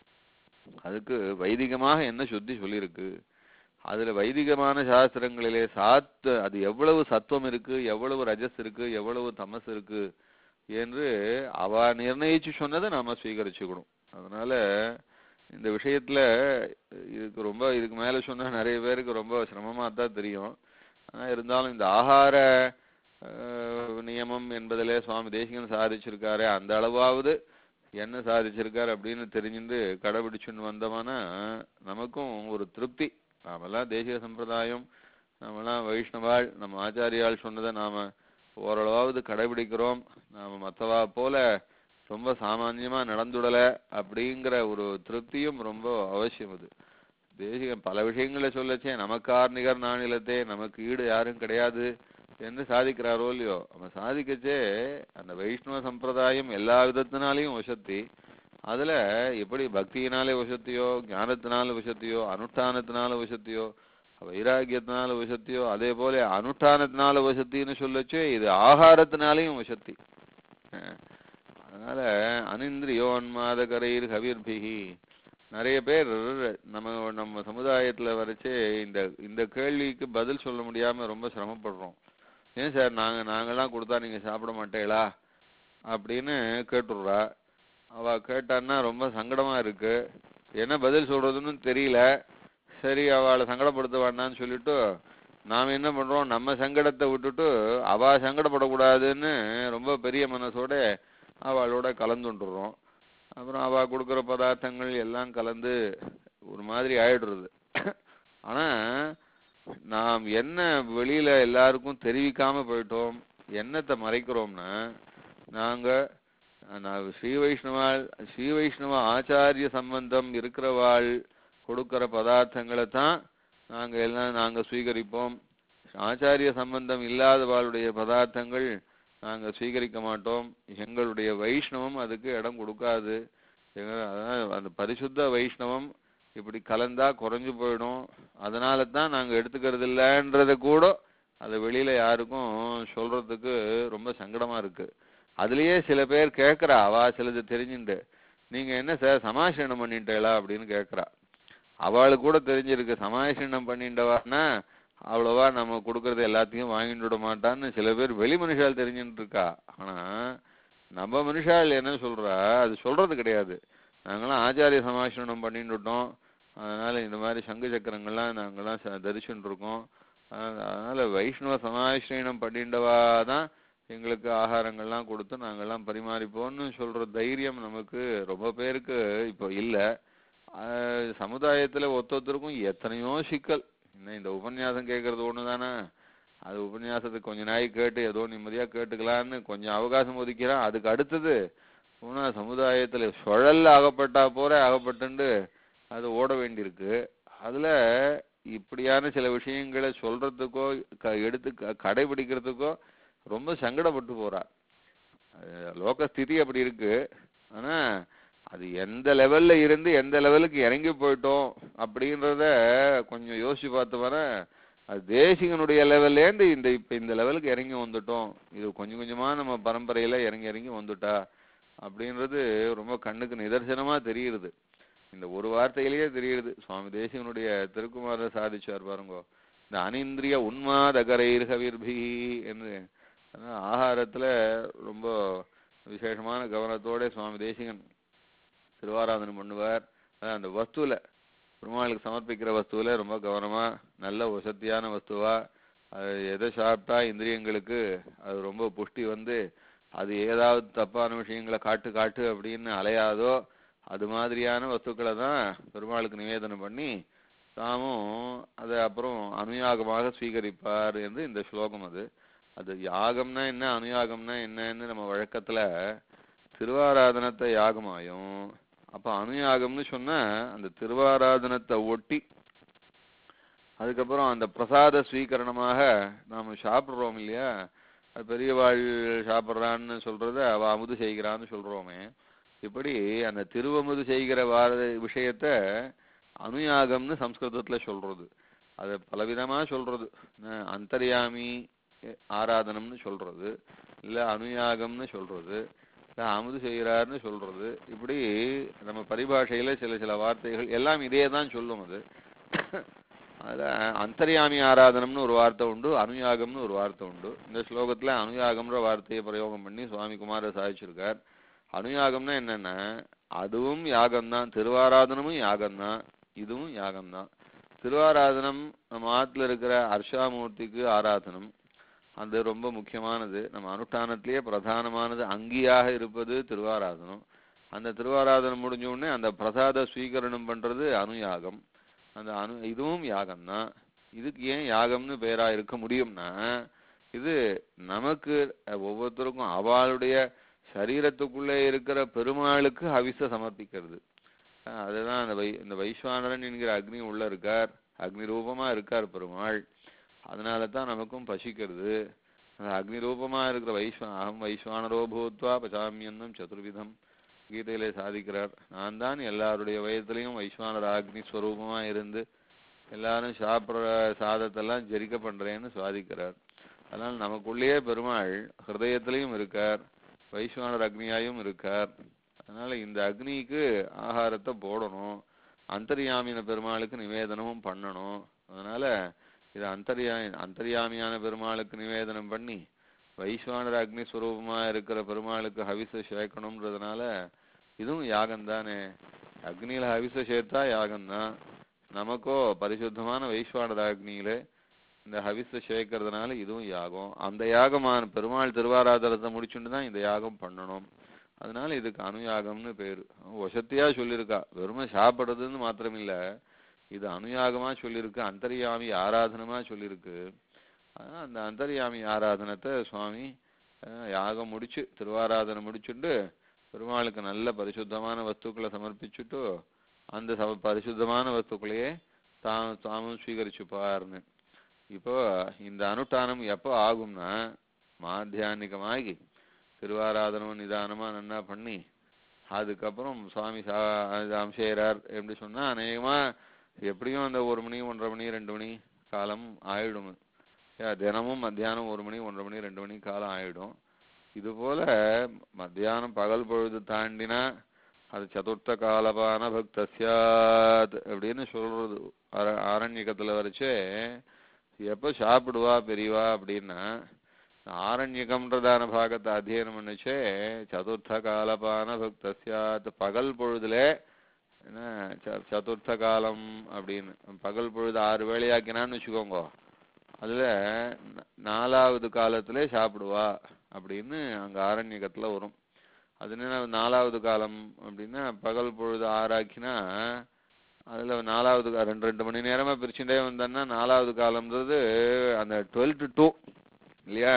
அதுக்கு வைதிகமாக என்ன சுத்தி சொல்லியிருக்கு அதுல வைதிகமான சாஸ்திரங்களிலே சாத்த அது எவ்வளவு சத்துவம் இருக்கு எவ்வளவு ரஜஸ் இருக்கு எவ்வளவு தமஸ் இருக்கு என்று அவ நிர்ணயிச்சு சொன்னதை நாம ஸ்வீகரிச்சுக்கணும் அதனால இந்த விஷயத்துல இதுக்கு ரொம்ப இதுக்கு மேல சொன்னா நிறைய பேருக்கு ரொம்ப சிரமமா தான் தெரியும் ஆனா இருந்தாலும் இந்த ஆகார அஹ், நியமம் என்பதிலே சுவாமி தேசிகன் சாதிச்சிருக்காரு அந்த அளவாவது என்ன சாதிச்சிருக்காரு அப்படின்னு தெரிஞ்சுட்டு கடைபிடிச்சுன்னு வந்தோம்னா நமக்கும் ஒரு திருப்தி நாமெல்லாம் தேசிய சம்பிரதாயம் நாமெல்லாம் வைஷ்ணவாள் நம்ம ஆச்சாரியால் சொன்னதை நாம ஓரளவாவது கடைபிடிக்கிறோம் நாம மத்தவா போல ரொம்ப சாமான்யமா நடந்துடல அப்படிங்கிற ஒரு திருப்தியும் ரொம்ப அவசியம் அது தேசிகம் பல விஷயங்களை சொல்லச்சே நமக்கார் நிகர் நானிலத்தே நமக்கு ஈடு யாரும் கிடையாது என்று சாதிக்கிறாரோ இல்லையோ அவன் சாதிக்கச்சே அந்த வைஷ்ணவ சம்பிரதாயம் எல்லா விதத்தினாலையும் வசத்தி அதுல எப்படி பக்தியினாலே வசத்தியோ ஞானத்தினால வசத்தியோ அனுஷ்டானத்தினால வசத்தியோ வைராகியத்தினால வசத்தியோ அதே போல அனுஷ்டானத்தினால வசத்தின்னு சொல்லச்சு இது ஆகாரத்தினாலையும் வசத்தி அஹ் அதனால அனிந்திரியோன்மாதகரைர் கவிர்பிகி நிறைய பேர் நம்ம நம்ம சமுதாயத்துல வரைச்சே இந்த இந்த கேள்விக்கு பதில் சொல்ல முடியாம ரொம்ப சிரமப்படுறோம் ஏன் சார் நாங்க நாங்கெல்லாம் கொடுத்தா நீங்க சாப்பிட மாட்டீங்களா அப்படின்னு கேட்டுடுறா அவ கேட்டான்னா ரொம்ப சங்கடமா இருக்கு என்ன பதில் சொல்றதுன்னு தெரியல சரி அவளை சங்கடப்படுத்த வேண்டாம்னு சொல்லிட்டு நாம என்ன பண்றோம் நம்ம சங்கடத்தை விட்டுட்டு அவ சங்கடப்படக்கூடாதுன்னு ரொம்ப பெரிய மனசோட அவளோட கலந்துட்டுறோம் அப்புறம் அவ கொடுக்குற பதார்த்தங்கள் எல்லாம் கலந்து ஒரு மாதிரி ஆயிடுறது ஆனா நாம் என்ன வெளியில எல்லாருக்கும் தெரிவிக்காம போயிட்டோம் என்னத்தை மறைக்கிறோம்னா நாங்க நான் ஸ்ரீ வைஷ்ணவாள் ஸ்ரீ வைஷ்ணவ ஆச்சாரிய சம்பந்தம் இருக்கிறவாள் கொடுக்கிற பதார்த்தங்களை தான் நாங்க எல்லாம் நாங்க ஸ்வீகரிப்போம் ஆச்சாரிய சம்பந்தம் இல்லாதவாளுடைய பதார்த்தங்கள் நாங்க ஸ்வீகரிக்க மாட்டோம் எங்களுடைய வைஷ்ணவம் அதுக்கு இடம் கொடுக்காது எங்க அதான் அந்த பரிசுத்த வைஷ்ணவம் இப்படி கலந்தா குறைஞ்சு போயிடும் அதனால தான் நாங்க எடுத்துக்கிறது இல்லைன்றத கூட அதை வெளியில யாருக்கும் சொல்றதுக்கு ரொம்ப சங்கடமா இருக்கு அதுலயே சில பேர் கேக்குறா அவ சிலது தெரிஞ்சுண்டு நீங்க என்ன சார் சமாசனம் பண்ணிட்டீங்களா அப்படின்னு கேக்குறா அவளுக்கு கூட தெரிஞ்சிருக்கு சமாசனம் பண்ணிட்டவான்னா அவ்வளவா நம்ம கொடுக்கறது எல்லாத்தையும் வாங்கிட்டு விட மாட்டான்னு சில பேர் வெளி மனுஷால் தெரிஞ்சுட்டு இருக்கா ஆனா நம்ம மனுஷால் என்ன சொல்றா அது சொல்றது கிடையாது நாங்கெல்லாம் ஆச்சாரிய சமாசனம் பண்ணிட்டு விட்டோம் அதனால இந்த மாதிரி சங்கு சக்கரங்கள்லாம் நாங்கெல்லாம் ச- தரிச்சுட்டு இருக்கோம் அதனால அதனால வைஷ்ணவ சமாசிரயணம் பண்ணிண்டவா தான் எங்களுக்கு ஆகாரங்கள்லாம் கொடுத்து நாங்கெல்லாம் பரிமாறிப்போம்னு சொல்ற தைரியம் நமக்கு ரொம்ப பேருக்கு இப்போ இல்ல ஆஹ் சமுதாயத்துல ஒருத்தருக்கும் எத்தனையோ சிக்கல் இன்னும் இந்த உபன்யாசம் கேட்கறது ஒண்ணுதானே அது உபன்யாசத்துக்கு கொஞ்ச நாய் கேட்டு ஏதோ நிம்மதியா கேட்டுக்கலான்னு கொஞ்சம் அவகாசம் ஒதுக்கிறான் அதுக்கு அடுத்தது போனா சமுதாயத்துல சுழல்ல அகப்பட்டா போற அகப்பட்டுண்டு அது ஓட வேண்டியிருக்கு அதுல இப்படியான சில விஷயங்களை சொல்றதுக்கோ க- எடுத்து க- கடைபிடிக்கிறதுக்கோ ரொம்ப சங்கடப்பட்டு போறா அது லோக ஸ்திதி அப்படி இருக்கு ஆனா அது எந்த லெவல்ல இருந்து எந்த லெவலுக்கு இறங்கி போயிட்டோம் அப்படின்றத கொஞ்சம் யோசிச்சு பார்த்தோம்னா அது தேசிகனுடைய லெவல்ல இருந்து இந்த இப்ப இந்த லெவலுக்கு இறங்கி வந்துட்டோம் இது கொஞ்சம் கொஞ்சமா நம்ம பரம்பரையில இறங்கி இறங்கி வந்துட்டா அப்படின்றது ரொம்ப கண்ணுக்கு நிதர்சனமா தெரியுது இந்த ஒரு வார்த்தையிலேயே தெரியுது சுவாமி தேசிகனுடைய திருக்குமார சாதிச்சார் பாருங்க இந்த அனிந்திரிய உன்மாதகரைர் கவிர்பி என்று அதான் ஆகாரத்துல ரொம்ப விசேஷமான கவனத்தோட சுவாமி தேசிகன் திருவாராதனம் பண்ணுவார் அதான் அந்த வஸ்துல பெருமாளுக்கு சமர்ப்பிக்கிற வஸ்துவில ரொம்ப கவனமா நல்ல வசதியான வஸ்துவா அது எதை சாப்பிட்டா இந்திரியங்களுக்கு அது ரொம்ப புஷ்டி வந்து அது ஏதாவது தப்பான விஷயங்களை காட்டு காட்டு அப்படின்னு அலையாதோ அது மாதிரியான வஸ்துக்களை தான் பெருமாளுக்கு நிவேதனம் பண்ணி தாமும் அதை அப்புறம் அனுயாகமாக ஸ்வீகரிப்பார் என்று இந்த ஸ்லோகம் அது அது யாகம்னா என்ன அனுயாகம்னா என்னன்னு நம்ம வழக்கத்துல திருவாராதனத்தை யாகமாயும் அப்ப அனுயாகம்னு சொன்னா அந்த திருவாராதனத்தை ஒட்டி அதுக்கப்புறம் அந்த பிரசாத ஸ்வீகரணமாக நாம சாப்பிடுறோம் இல்லையா அது பெரியவாள் சாப்பிட்றான்னு சொல்றத அவ அமுது செய்கிறான்னு சொல்றோமே இப்படி அந்த திருவமுது செய்கிற வார விஷயத்த அனுயாகம்னு சம்ஸ்கிருதத்துல சொல்றது அதை பலவிதமா சொல்றது அஹ் அந்தர்யாமி ஆராதனம்னு சொல்றது இல்ல அனுயாகம்னு சொல்றது இல்ல அமுது செய்கிறார்னு சொல்றது இப்படி நம்ம பரிபாஷையில சில சில வார்த்தைகள் எல்லாம் இதே தான் சொல்லும் அது அதுல அந்தர்யாமி ஆராதனம்னு ஒரு வார்த்தை உண்டு அனுயாகம்னு ஒரு வார்த்தை உண்டு இந்த ஸ்லோகத்துல அனுயாகம்ன்ற வார்த்தையை பிரயோகம் பண்ணி சுவாமி குமார சாதிச்சிருக்கார் அனுயாகம்னா என்னன்னா அதுவும் யாகம்தான் திருவாராதனமும் யாகம்தான் இதுவும் யாகம்தான் திருவாராதனம் நம்ம ஆத்துல இருக்கிற அர்ஷாமூர்த்திக்கு ஆராதனம் அது ரொம்ப முக்கியமானது நம்ம அனுஷ்டானத்திலேயே பிரதானமானது அங்கியாக இருப்பது திருவாராதனம் அந்த திருவாராதனம் முடிஞ்ச உடனே அந்த பிரசாத ஸ்வீகரணம் பண்றது அனுயாகம் அந்த அனு இதுவும் யாகம்தான் இதுக்கு ஏன் யாகம்னு பேரா இருக்க முடியும்னா இது நமக்கு அஹ், ஒவ்வொருத்தருக்கும் அவளுடைய சரீரத்துக்குள்ளே இருக்கிற பெருமாளுக்கு ஹவிச சமர்ப்பிக்கிறது அஹ், அதுதான் அந்த வை இந்த வைஸ்வானரன் என்கிற அக்னி உள்ள இருக்கார் அக்னி ரூபமா இருக்கார் பெருமாள் அதனால தான் நமக்கும் பசிக்கிறது அந்த அக்னி ரூபமா இருக்கிற வைஸ்வா அகம் வைஸ்வானரோ பூத்வா பசாமியன்னம் சதுர்விதம் கீதையிலே சாதிக்கிறார் நான் தான் எல்லாருடைய வயதிலையும் வைஸ்வானர் அக்னி ஸ்வரூபமா இருந்து எல்லாரும் சாப்பிட்ற சாதத்தெல்லாம் ஜெரிக்க பண்றேன்னு சாதிக்கிறார் அதனால் நமக்குள்ளேயே பெருமாள் ஹிருதயத்திலையும் இருக்கார் வைஸ்வானர் அக்னியாயும் இருக்கார் அதனால இந்த அக்னிக்கு ஆகாரத்தை போடணும் அந்தர்யாமின பெருமாளுக்கு நிவேதனமும் பண்ணணும் அதனால இது அந்தர்யா அந்தர்யாமியான பெருமாளுக்கு நிவேதனம் பண்ணி வைஸ்வானர் அக்னி ஸ்வரூபமா இருக்கிற பெருமாளுக்கு ஹவிச சேர்க்கணும்ன்றதுனால இதுவும் யாகம் தானே அக்னியில ஹவிச சேர்த்தா யாகம்தான் நமக்கோ பரிசுத்தமான வைஸ்வானர் அக்னியில இந்த ஹவிச சேர்க்கறதுனால இதுவும் யாகம் அந்த யாகமான பெருமாள் திருவாராதனத்தை முடிச்சுட்டு தான் இந்த யாகம் பண்ணணும் அதனால இதுக்கு அனுயாகம்னு பேரு வசத்தியா சொல்லியிருக்கா வெறுமை சாப்பிடுறதுன்னு மாத்திரமில்ல இது அனுயாகமா சொல்லியிருக்கு அந்தர்யாமி ஆராதனமா சொல்லியிருக்கு ஆனா அந்த அந்தர்யாமி ஆராதனத்தை சுவாமி அஹ், யாகம் முடிச்சு திருவாராதனை முடிச்சுட்டு பெருமாளுக்கு நல்ல பரிசுத்தமான வஸ்துக்களை சமர்ப்பிச்சுட்டு அந்த சம பரிசுத்தமான வஸ்துக்களையே தான் தாமும் ஸ்வீகரிச்சுப்பார்னு இப்போ இந்த அனுஷ்டானம் எப்போ ஆகும்னா மாத்தியானிகமாகி திருவாராதனம் நிதானமா நன்னா பண்ணி அதுக்கப்புறம் சுவாமி சா அமுதம் செய்கிறார் எப்படி சொன்னா அநேகமா எப்படியும் அந்த ஒரு மணி ஒன்றரை மணி ரெண்டு மணி காலம் ஆயிடும் ஏ, தினமும் மத்தியானம் ஒரு மணி ஒன்றரை மணி ரெண்டு மணி காலம் ஆயிடும் இது போல மத்தியானம் பகல் பொழுது தாண்டினா அது சதுர்த்த காலபான பக்தஸ்யாத் அப்படின்னு சொல்றது அர ஆரண்யக்கத்துல வரைச்சே எப்போ சாப்பிடுவா பெரியவா அப்படின்னா ஆரண்யகம்ன்றதான பாகத்தை அத்தியனம் பண்ணுச்சே சதுர்த்த காலபான பக்தஸ்யாத் பகல் பொழுதுலே என்ன ச- சதுர்த்த காலம் அப்படின்னு பகல் பொழுது ஆறு வேளையாக்கினான்னு வச்சுக்கோங்க அதுல ந- நாலாவது காலத்திலே சாப்பிடுவா அப்படின்னு அங்க ஆரண்யகத்துல வரும் அது என்ன நாலாவது காலம் அப்படின்னா பகல் பொழுது ஆறாக்கினா அதுல நாலாவது கா- ரெண்டு ரெண்டு மணி நேரமா பிரிச்சுட்டே வந்தோன்னா நாலாவது காலம்ன்றது அந்த டுவெல் டு டூ இல்லையா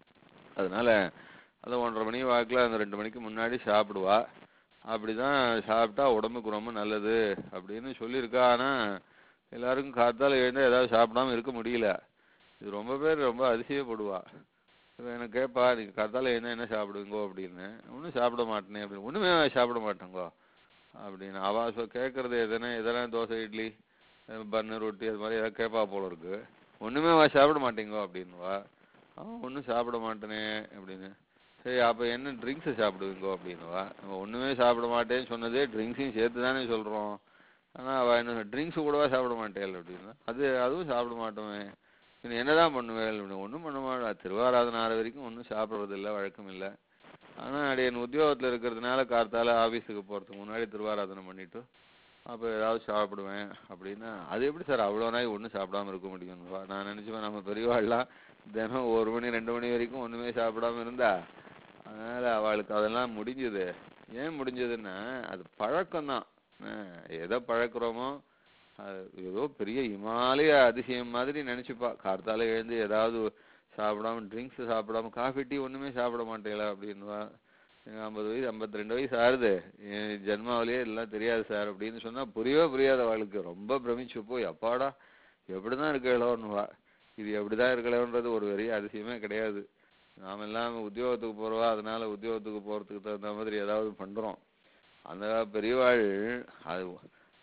அதனால அது ஒன்றரை மணி வாக்குல அந்த ரெண்டு மணிக்கு முன்னாடி சாப்பிடுவா அப்படிதான் சாப்பிட்டா உடம்புக்கு ரொம்ப நல்லது அப்படின்னு சொல்லியிருக்கா ஆனா எல்லாருக்கும் காத்தால எழுந்தா ஏதாவது சாப்பிடாம இருக்க முடியல இது ரொம்ப பேர் ரொம்ப அதிசயப்படுவா இவ எனக்கு கேட்பா நீங்க காத்தால எழுந்தா என்ன சாப்பிடுவீங்கோ அப்படின்னு ஒன்றும் சாப்பிட மாட்டேனே அப்படின்னு ஒண்ணுமே சாப்பிட மாட்டேங்கோ அப்படின்னு அவ சொ கேட்கறது எதனா எதனா தோசை இட்லி பன்னு ரொட்டி அது மாதிரி ஏதாவது கேட்பா போல இருக்கு ஒண்ணுமே அவ சாப்பிட மாட்டேங்கோ அப்படின்னுவா அவன் ஒன்றும் சாப்பிட மாட்டேனே அப்படின்னு சரி அப்போ என்ன ட்ரிங்க்ஸை சாப்பிடுவீங்கோ அப்படின்னுவா நம்ம ஒன்றுமே சாப்பிட மாட்டேன்னு சொன்னதே ட்ரிங்க்ஸையும் சேர்த்து தானே சொல்கிறோம் ஆனால் அவள் என்ன ட்ரிங்க்ஸ் கூடவா சாப்பிட மாட்டேன் அப்படின்னா அது அதுவும் சாப்பிட மாட்டோமே நீ என்னதான் பண்ணுவேன் அப்படின்னு ஒன்றும் பண்ண மாட்டா திருவாராதனை ஆற வரைக்கும் ஒன்றும் சாப்பிட்றது இல்லை வழக்கம் இல்லை ஆனால் அடி என் உத்தியோகத்தில் இருக்கிறதுனால கார்த்தால ஆஃபீஸுக்கு போகிறதுக்கு முன்னாடி திருவாராதனை பண்ணிட்டு அப்போ ஏதாவது சாப்பிடுவேன் அப்படின்னா அது எப்படி சார் அவ்வளோ நாய் ஒன்றும் சாப்பிடாம இருக்க முடியும் நான் நினச்சிப்பேன் நம்ம பெரியவாள்லாம் தினம் ஒரு மணி ரெண்டு மணி வரைக்கும் ஒன்றுமே சாப்பிடாம இருந்தா அதனால அவளுக்கு அதெல்லாம் முடிஞ்சது ஏன் முடிஞ்சதுன்னா அது பழக்கம்தான் அஹ் எதை பழக்கிறோமோ அது ஏதோ பெரிய இமாலய அதிசயம் மாதிரி நினைச்சுப்பா கார்த்தால எழுந்து ஏதாவது சாப்பிடாம ட்ரிங்க்ஸ் சாப்பிடாம காஃபி டீ ஒண்ணுமே சாப்பிட மாட்டேங்களா அப்படின்னுவா எனக்கு ஐம்பது வயசு ஐம்பத்தி ரெண்டு வயசு ஆறுது என் ஜென்மாவிலேயே எல்லாம் தெரியாது சார் அப்படின்னு சொன்னா புரியவே புரியாத அவளுக்கு ரொம்ப பிரமிச்சு போய் அப்பாடா எப்படிதான் இருக்கலோன்னுவா இது எப்படிதான் இருக்கலோன்றது ஒரு பெரிய அதிசயமே கிடையாது நாம எல்லாம் உத்தியோகத்துக்கு போறவா அதனால உத்தியோகத்துக்கு போறதுக்கு தகுந்த மாதிரி ஏதாவது பண்றோம் அந்த பெரியவாள் அது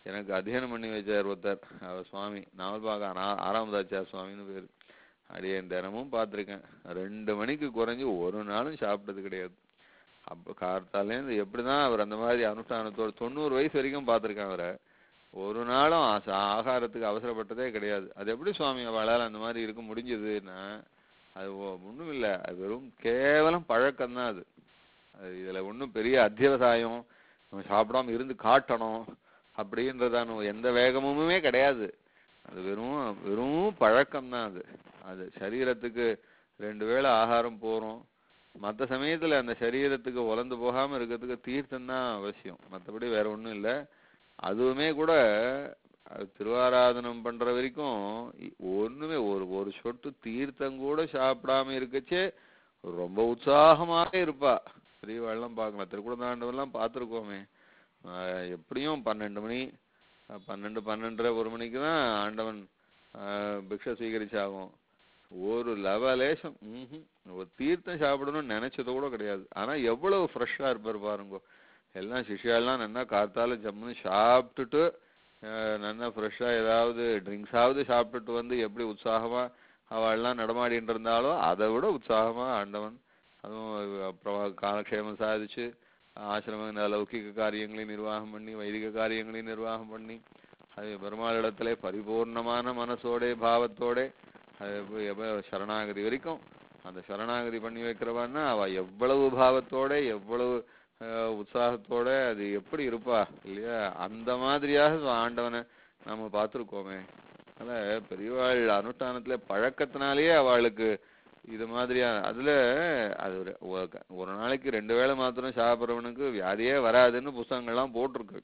எனக்கு அத்தியனம் பண்ணி வச்சார் ஒருத்தர் அவர் சுவாமி நாவல்பாக ஆறாமதாச்சார் சுவாமின்னு பேரு அடியேன் தினமும் பார்த்திருக்கேன் ரெண்டு மணிக்கு குறைஞ்சு ஒரு நாளும் சாப்பிட்டது கிடையாது அப்ப கார்த்தாலேருந்து எப்படிதான் அவர் அந்த மாதிரி அனுஷ்டானத்தோட தொண்ணூறு வயசு வரைக்கும் பார்த்திருக்கேன் அவரை ஒரு நாளும் ஆச- ஆகாரத்துக்கு அவசரப்பட்டதே கிடையாது அது எப்படி சுவாமி அவளால் அந்த மாதிரி இருக்க முடிஞ்சதுன்னா அது ஒன்றும் இல்லை அது வெறும் கேவலம் பழக்கம்தான் அது அது இதுல ஒன்றும் பெரிய அத்தியவசாயம் நம்ம சாப்பிடாம இருந்து காட்டணும் அப்படின்றதான எந்த வேகமுமே கிடையாது அது வெறும் வெறும் பழக்கம்தான் அது அது சரீரத்துக்கு ரெண்டு வேளை ஆகாரம் போறோம் மற்ற சமயத்துல அந்த சரீரத்துக்கு உலர்ந்து போகாம இருக்கிறதுக்கு தீர்த்தம் தான் அவசியம் மற்றபடி வேற ஒண்ணும் இல்ல அதுவுமே கூட அது திருவாராதனம் பண்ற வரைக்கும் இ- ஒண்ணுமே ஒரு ஒரு சொட்டு தீர்த்தம் கூட சாப்பிடாம இருக்கச்சே ரொம்ப உற்சாகமாக இருப்பா பெரியவாள்லாம் பார்க்கலாம் திருக்குடந்தாண்டவெல்லாம் பார்த்துருக்கோமே ஆஹ் எப்படியும் பன்னெண்டு மணி அஹ் பன்னெண்டு பன்னெண்டரை ஒரு மணிக்கு தான் ஆண்டவன் ஆஹ் பிக்ஷை ஸ்வீகரிச்சாகும் ஒரு லவலேசம் ம்ஹும். ஒரு தீர்த்தம் சாப்பிடணும்னு நினைச்சது கூட கிடையாது ஆனா எவ்வளவு ஃப்ரெஷ்ஷா இருப்பார் பாருங்க எல்லாம் சிஷ்யாலாம் நல்லா காத்தால ஜம்முன்னு சாப்பிட்டுட்டு ஆஹ் நல்லா ஃப்ரெஷ்ஷா ஏதாவது ட்ரிங்க்ஸாவது சாப்பிட்டுட்டு வந்து எப்படி உற்சாகமா அவள்லாம் நடமாடிட்டு இருந்தாலோ அதை விட உற்சாகமா ஆண்டவன் அதுவும் அப்புறம் காலக்ஷேமம் சாதிச்சு ஆசிரம இந்த லௌகிக காரியங்களையும் நிர்வாகம் பண்ணி வைதிக காரியங்களையும் நிர்வாகம் பண்ணி அது பெருமாளிடத்திலே பரிபூர்ணமான மனசோட பாவத்தோட அது எப்ப- எப்ப சரணாகதி வரைக்கும் அந்த சரணாகதி பண்ணி வைக்கிறவான்னா அவ எவ்வளவு பாவத்தோட எவ்வளவு அஹ், உற்சாகத்தோட அது எப்படி இருப்பா இல்லையா அந்த மாதிரியாக ஆண்டவனை நாம பார்த்திருக்கோமே அதனால பெரியவாள் அனுஷ்டானத்துல பழக்கத்தினாலேயே அவளுக்கு இது மாதிரியா அதுல அது ஒரு ஒரு- ஒரு நாளைக்கு ரெண்டு வேளை மாத்திரம் சாப்பிட்றவனுக்கு வியாதியே வராதுன்னு புஸ்தகங்கள்லாம் போட்டிருக்கு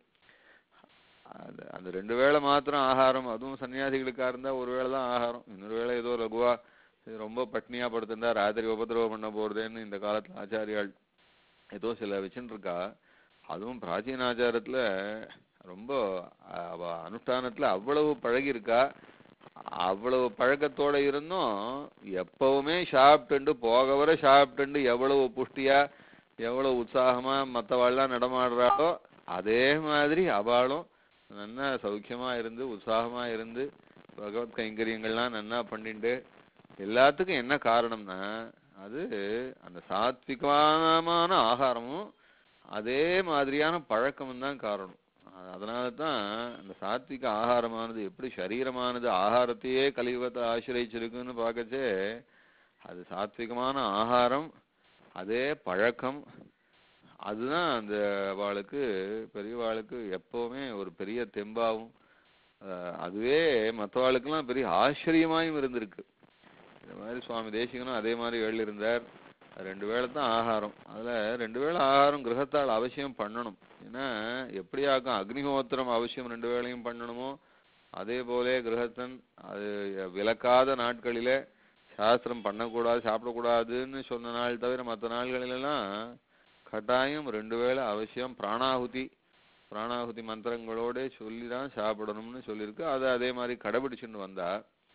அது அந்த ரெண்டு வேளை மாத்திரம் ஆகாரம் அதுவும் சன்னியாசிகளுக்கா இருந்தா ஒரு வேளை தான் ஆகாரம் இன்னொரு வேளை ஏதோ லகுவா இது ரொம்ப பட்னியா படுத்திருந்தா ராத்திரி உபதிரவம் பண்ண போறதேன்னு இந்த காலத்துல ஆச்சாரியாள் ஏதோ சில வச்சுட்டு இருக்கா அதுவும் பிராச்சீன ஆச்சாரத்துல ரொம்ப அஹ், அவ அனுஷ்டானத்துல அவ்வளவு பழகி இருக்கா அவ்வளவு பழக்கத்தோட இருந்தும் எப்பவுமே சாப்பிட்டுண்டு போக வர சாப்பிட்டுண்டு எவ்வளவு புஷ்டியா எவ்வளவு உற்சாகமா மத்தவாள்லாம் நடமாடுறாளோ அதே மாதிரி அவளும் நன்னா சௌக்கியமா இருந்து உற்சாகமா இருந்து பகவத் கைங்கரியங்கள்லாம் நன்னா பண்ணிட்டு எல்லாத்துக்கும் என்ன காரணம்னா அது அந்த சாத்விகமான ஆகாரமும் அதே மாதிரியான பழக்கமும் தான் காரணம் அ- அதனால தான் அந்த சாத்விக ஆகாரமானது எப்படி சரீரமானது ஆகாரத்தையே கலியுகத்தை ஆசிரியச்சிருக்குன்னு பார்க்கச்சே அது சாத்விகமான ஆகாரம் அதே பழக்கம் அதுதான் அந்த அவளுக்கு பெரியவாளுக்கு எப்பவுமே ஒரு பெரிய தெம்பாவும் அஹ், அதுவே மற்றவாளுக்கெல்லாம் பெரிய ஆச்சரியமாயும் இருந்திருக்கு இந்த மாதிரி சுவாமி தேசிகனும் அதே மாதிரி எழுதியிருந்தார் ரெண்டு வேளை தான் ஆகாரம் அதுல ரெண்டு வேளை ஆகாரம் கிரகத்தால் அவசியம் பண்ணணும் ஏன்னா எப்படியாக்கும் அக்னிஹோத்திரம் அவசியம் ரெண்டு வேளையும் பண்ணணுமோ அதே போல கிரகத்தன் அது விலக்காத நாட்களிலே சாஸ்திரம் பண்ணக்கூடாது சாப்பிடக்கூடாதுன்னு சொன்ன நாள் தவிர மற்ற நாள்களிலெல்லாம் கட்டாயம் ரெண்டு வேளை அவசியம் பிராணாகுதி பிராணாகுதி மந்திரங்களோட சொல்லி தான் சாப்பிடணும்னு சொல்லியிருக்கு அதை அதே மாதிரி கடைபிடிச்சுன்னு வந்தா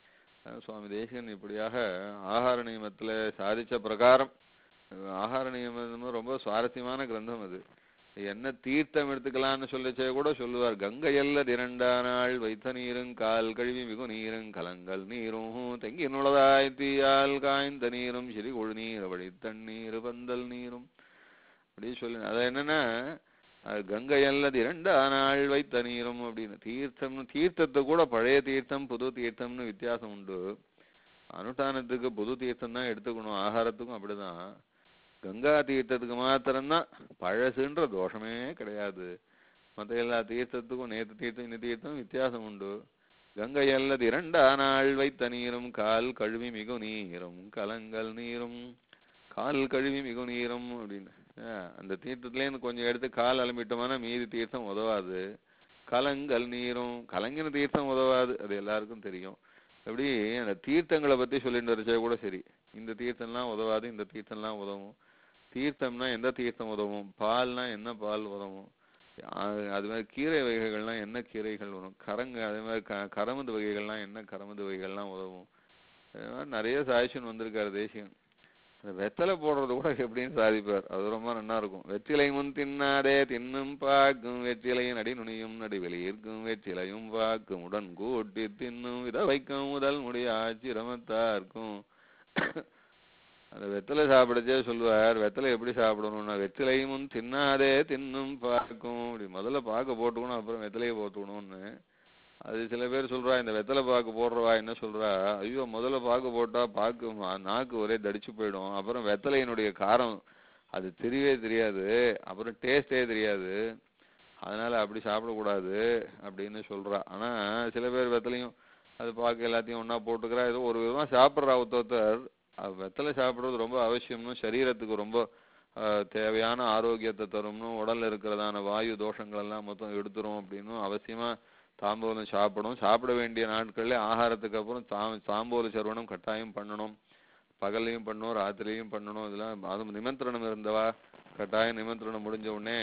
அஹ் சுவாமி தேசிகன் இப்படியாக ஆகார நியமத்துல சாதிச்ச பிரகாரம் அஹ் ஆகார நியமம் ரொம்ப சுவாரஸ்யமான கிரந்தம் அது என்ன தீர்த்தம் எடுத்துக்கலாம்னு சொல்லச்சே கூட சொல்லுவார் கங்கையல்ல திரண்டா நாள் வைத்த நீரும் கால் கழுவி மிகு நீரும் கலங்கல் நீரும் தெங்கி நுழதாய் தீயால் காய்ந்த நீரும் சிறி கொழு நீர் வழி தண்ணீர் பந்தல் நீரும் அப்படி சொல்லு அது என்னன்னா அது கங்கையல்ல திரண்டா நாள் வைத்த நீரும் அப்படின்னு தீர்த்தம் தீர்த்தத்தை கூட பழைய தீர்த்தம் புது தீர்த்தம்னு வித்தியாசம் உண்டு அனுஷ்டானத்துக்கு புது தீர்த்தம் தான் எடுத்துக்கணும் ஆகாரத்துக்கும் அப்படிதான் கங்கா தீர்த்தத்துக்கு மாத்திரம்தான் பழசுன்ற தோஷமே கிடையாது மற்ற எல்லா தீர்த்தத்துக்கும் நேத்து தீர்த்தம் இந்த தீர்த்தம் வித்தியாசம் உண்டு கங்கை அல்லது இரண்டா நாள் வைத்த நீரும் கால் கழுவி மிகு நீரும் கலங்கல் நீரும் கால் கழுவி மிகு நீரும் அப்படின்னு ஆஹ் அந்த தீர்த்தத்துலேருந்து கொஞ்சம் எடுத்து கால் அலம்பிட்டோம்னா மீதி தீர்த்தம் உதவாது கலங்கல் நீரும் கலங்கின தீர்த்தம் உதவாது அது எல்லாருக்கும் தெரியும் எப்படி அந்த தீர்த்தங்களை பத்தி சொல்லிட்டு வரைச்சா கூட சரி இந்த தீர்த்தம்லாம் உதவாது இந்த தீர்த்தம்லாம் உதவும் தீர்த்தம்னா எந்த தீர்த்தம் உதவும் பால்னா என்ன பால் உதவும் அ- அது மாதிரி கீரை வகைகள்லாம் என்ன கீரைகள் வரும் கரங்க அதே மாதிரி க கரமது வகைகள்லாம் என்ன கரமது வகைகள்லாம் உதவும் அது மாதிரி நிறைய சாய்ஷன் வந்திருக்காரு தேசியம் இந்த வெத்தலை போடுறது கூட எப்படின்னு சாதிப்பார் அது ரொம்ப நல்லா இருக்கும் வெற்றிலை முன் தின்னாதே தின்னும் பாக்கும் வெற்றிலையும் நடி நுனியும் நடி வெளியிருக்கும் வெற்றிலையும் பாக்கும் உடன் கூட்டி தின்னும் இத வைக்கும் முதல் முடியாச்சி ரமத்தார்க்கும் அந்த வெத்தலை சாப்பிடச்சே சொல்லுவார் வெத்தலை எப்படி சாப்பிடணும்னா வெற்றிலையும் முன் தின்னாதே தின்னும் பாக்கும் இப்படி முதல்ல பாக்க போட்டுக்கணும் அப்புறம் வெத்தலையை போட்டுக்கணும்னு அது சில பேர் சொல்றா இந்த வெத்தலை பாக்கு போடுறவா என்ன சொல்றா ஐயோ முதல்ல பாக்கு போட்டா பாக்கு மா- நாக்கு ஒரே தடிச்சு போயிடும் அப்புறம் வெத்தலையினுடைய காரம் அது தெரியவே தெரியாது அப்புறம் டேஸ்டே தெரியாது அதனால அப்படி சாப்பிடக்கூடாது அப்படின்னு சொல்றா ஆனா சில பேர் வெத்தலையும் அது பாக்கு எல்லாத்தையும் ஒண்ணா போட்டுக்கிறா ஏதோ ஒரு விதமா சாப்பிட்றா ஒருத்தர் வெத்தலை சாப்பிடுறது ரொம்ப அவசியம்னு சரீரத்துக்கு ரொம்ப அஹ், தேவையான ஆரோக்கியத்தை தரும்னு உடல்ல இருக்கிறதான வாயு தோஷங்கள் எல்லாம் மொத்தம் எடுத்துரும் அப்படின்னும் அவசியமா தாம்பூலம் சாப்பிடும் சாப்பிட வேண்டிய நாட்கள்ல ஆகாரத்துக்கு அப்புறம் தா- தாம்பூல சர்வணம் கட்டாயம் பண்ணணும் பகல்லையும் பண்ணணும் ராத்திரிலையும் பண்ணணும் இதெல்லாம் அதுவும் நிமந்திரணம் இருந்தவா கட்டாயம் நிமந்திரணம் முடிஞ்ச உடனே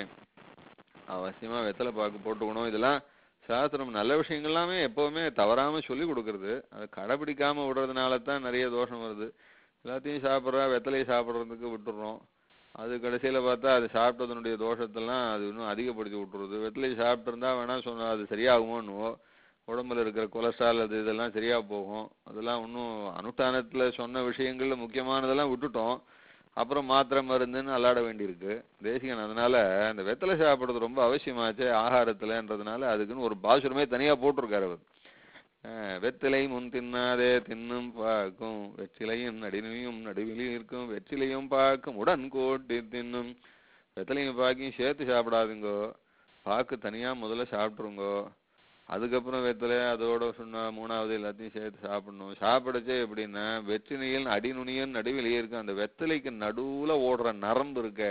அவசியமா வெத்தலை பாக்கு போட்டுக்கணும் இதெல்லாம் சாஸ்திரம் நல்ல விஷயங்கள் எல்லாமே எப்பவுமே தவறாம சொல்லி கொடுக்கறது அதை கடைபிடிக்காம விடுறதுனால தான் நிறைய தோஷம் வருது எல்லாத்தையும் சாப்பிட்றா வெத்தலையை சாப்பிட்றதுக்கு விட்டுடுறோம் அது கடைசியில பார்த்தா அது சாப்பிட்டதனுடைய தோஷத்தெல்லாம் அது இன்னும் அதிகப்படுத்தி விட்டுருது வெத்தலையை சாப்பிட்டிருந்தா வேணா சொன்னா அது சரியாகுமோன்னுவோ உடம்புல இருக்கிற கொலஸ்ட்ரால் அது இதெல்லாம் சரியா போகும் அதெல்லாம் இன்னும் அனுஷ்டானத்துல சொன்ன விஷயங்கள்ல முக்கியமானதெல்லாம் விட்டுட்டோம் அப்புறம் மாத்திரை மருந்துன்னு அல்லாட வேண்டியிருக்கு தேசிகன் அதனால இந்த வெத்தலை சாப்பிடுறது ரொம்ப அவசியமாச்சே ஆகாரத்துலன்றதுனால அதுக்குன்னு ஒரு பாசுரமே தனியா போட்டிருக்காரு அவர் அஹ் வெற்றிலை முன் தின்னாதே தின்னும் பாக்கும் வெற்றிலையும் நடுவியும் நடுவிலும் இருக்கும் வெற்றிலையும் பாக்கும் உடன் கோட்டி தின்னும் வெத்தலையும் பாக்கையும் சேர்த்து சாப்பிடாதுங்கோ பாக்கு தனியா முதல்ல சாப்பிட்ருங்கோ அதுக்கப்புறம் வெத்தலை அதோட சொன்னா மூணாவது எல்லாத்தையும் சேர்த்து சாப்பிடணும் சாப்பிடச்சே எப்படின்னா வெற்றிலையில் அடிநுனியும் நடுவிலேயே இருக்கு அந்த வெத்தலைக்கு நடுவுல ஓடுற நரம்பு இருக்க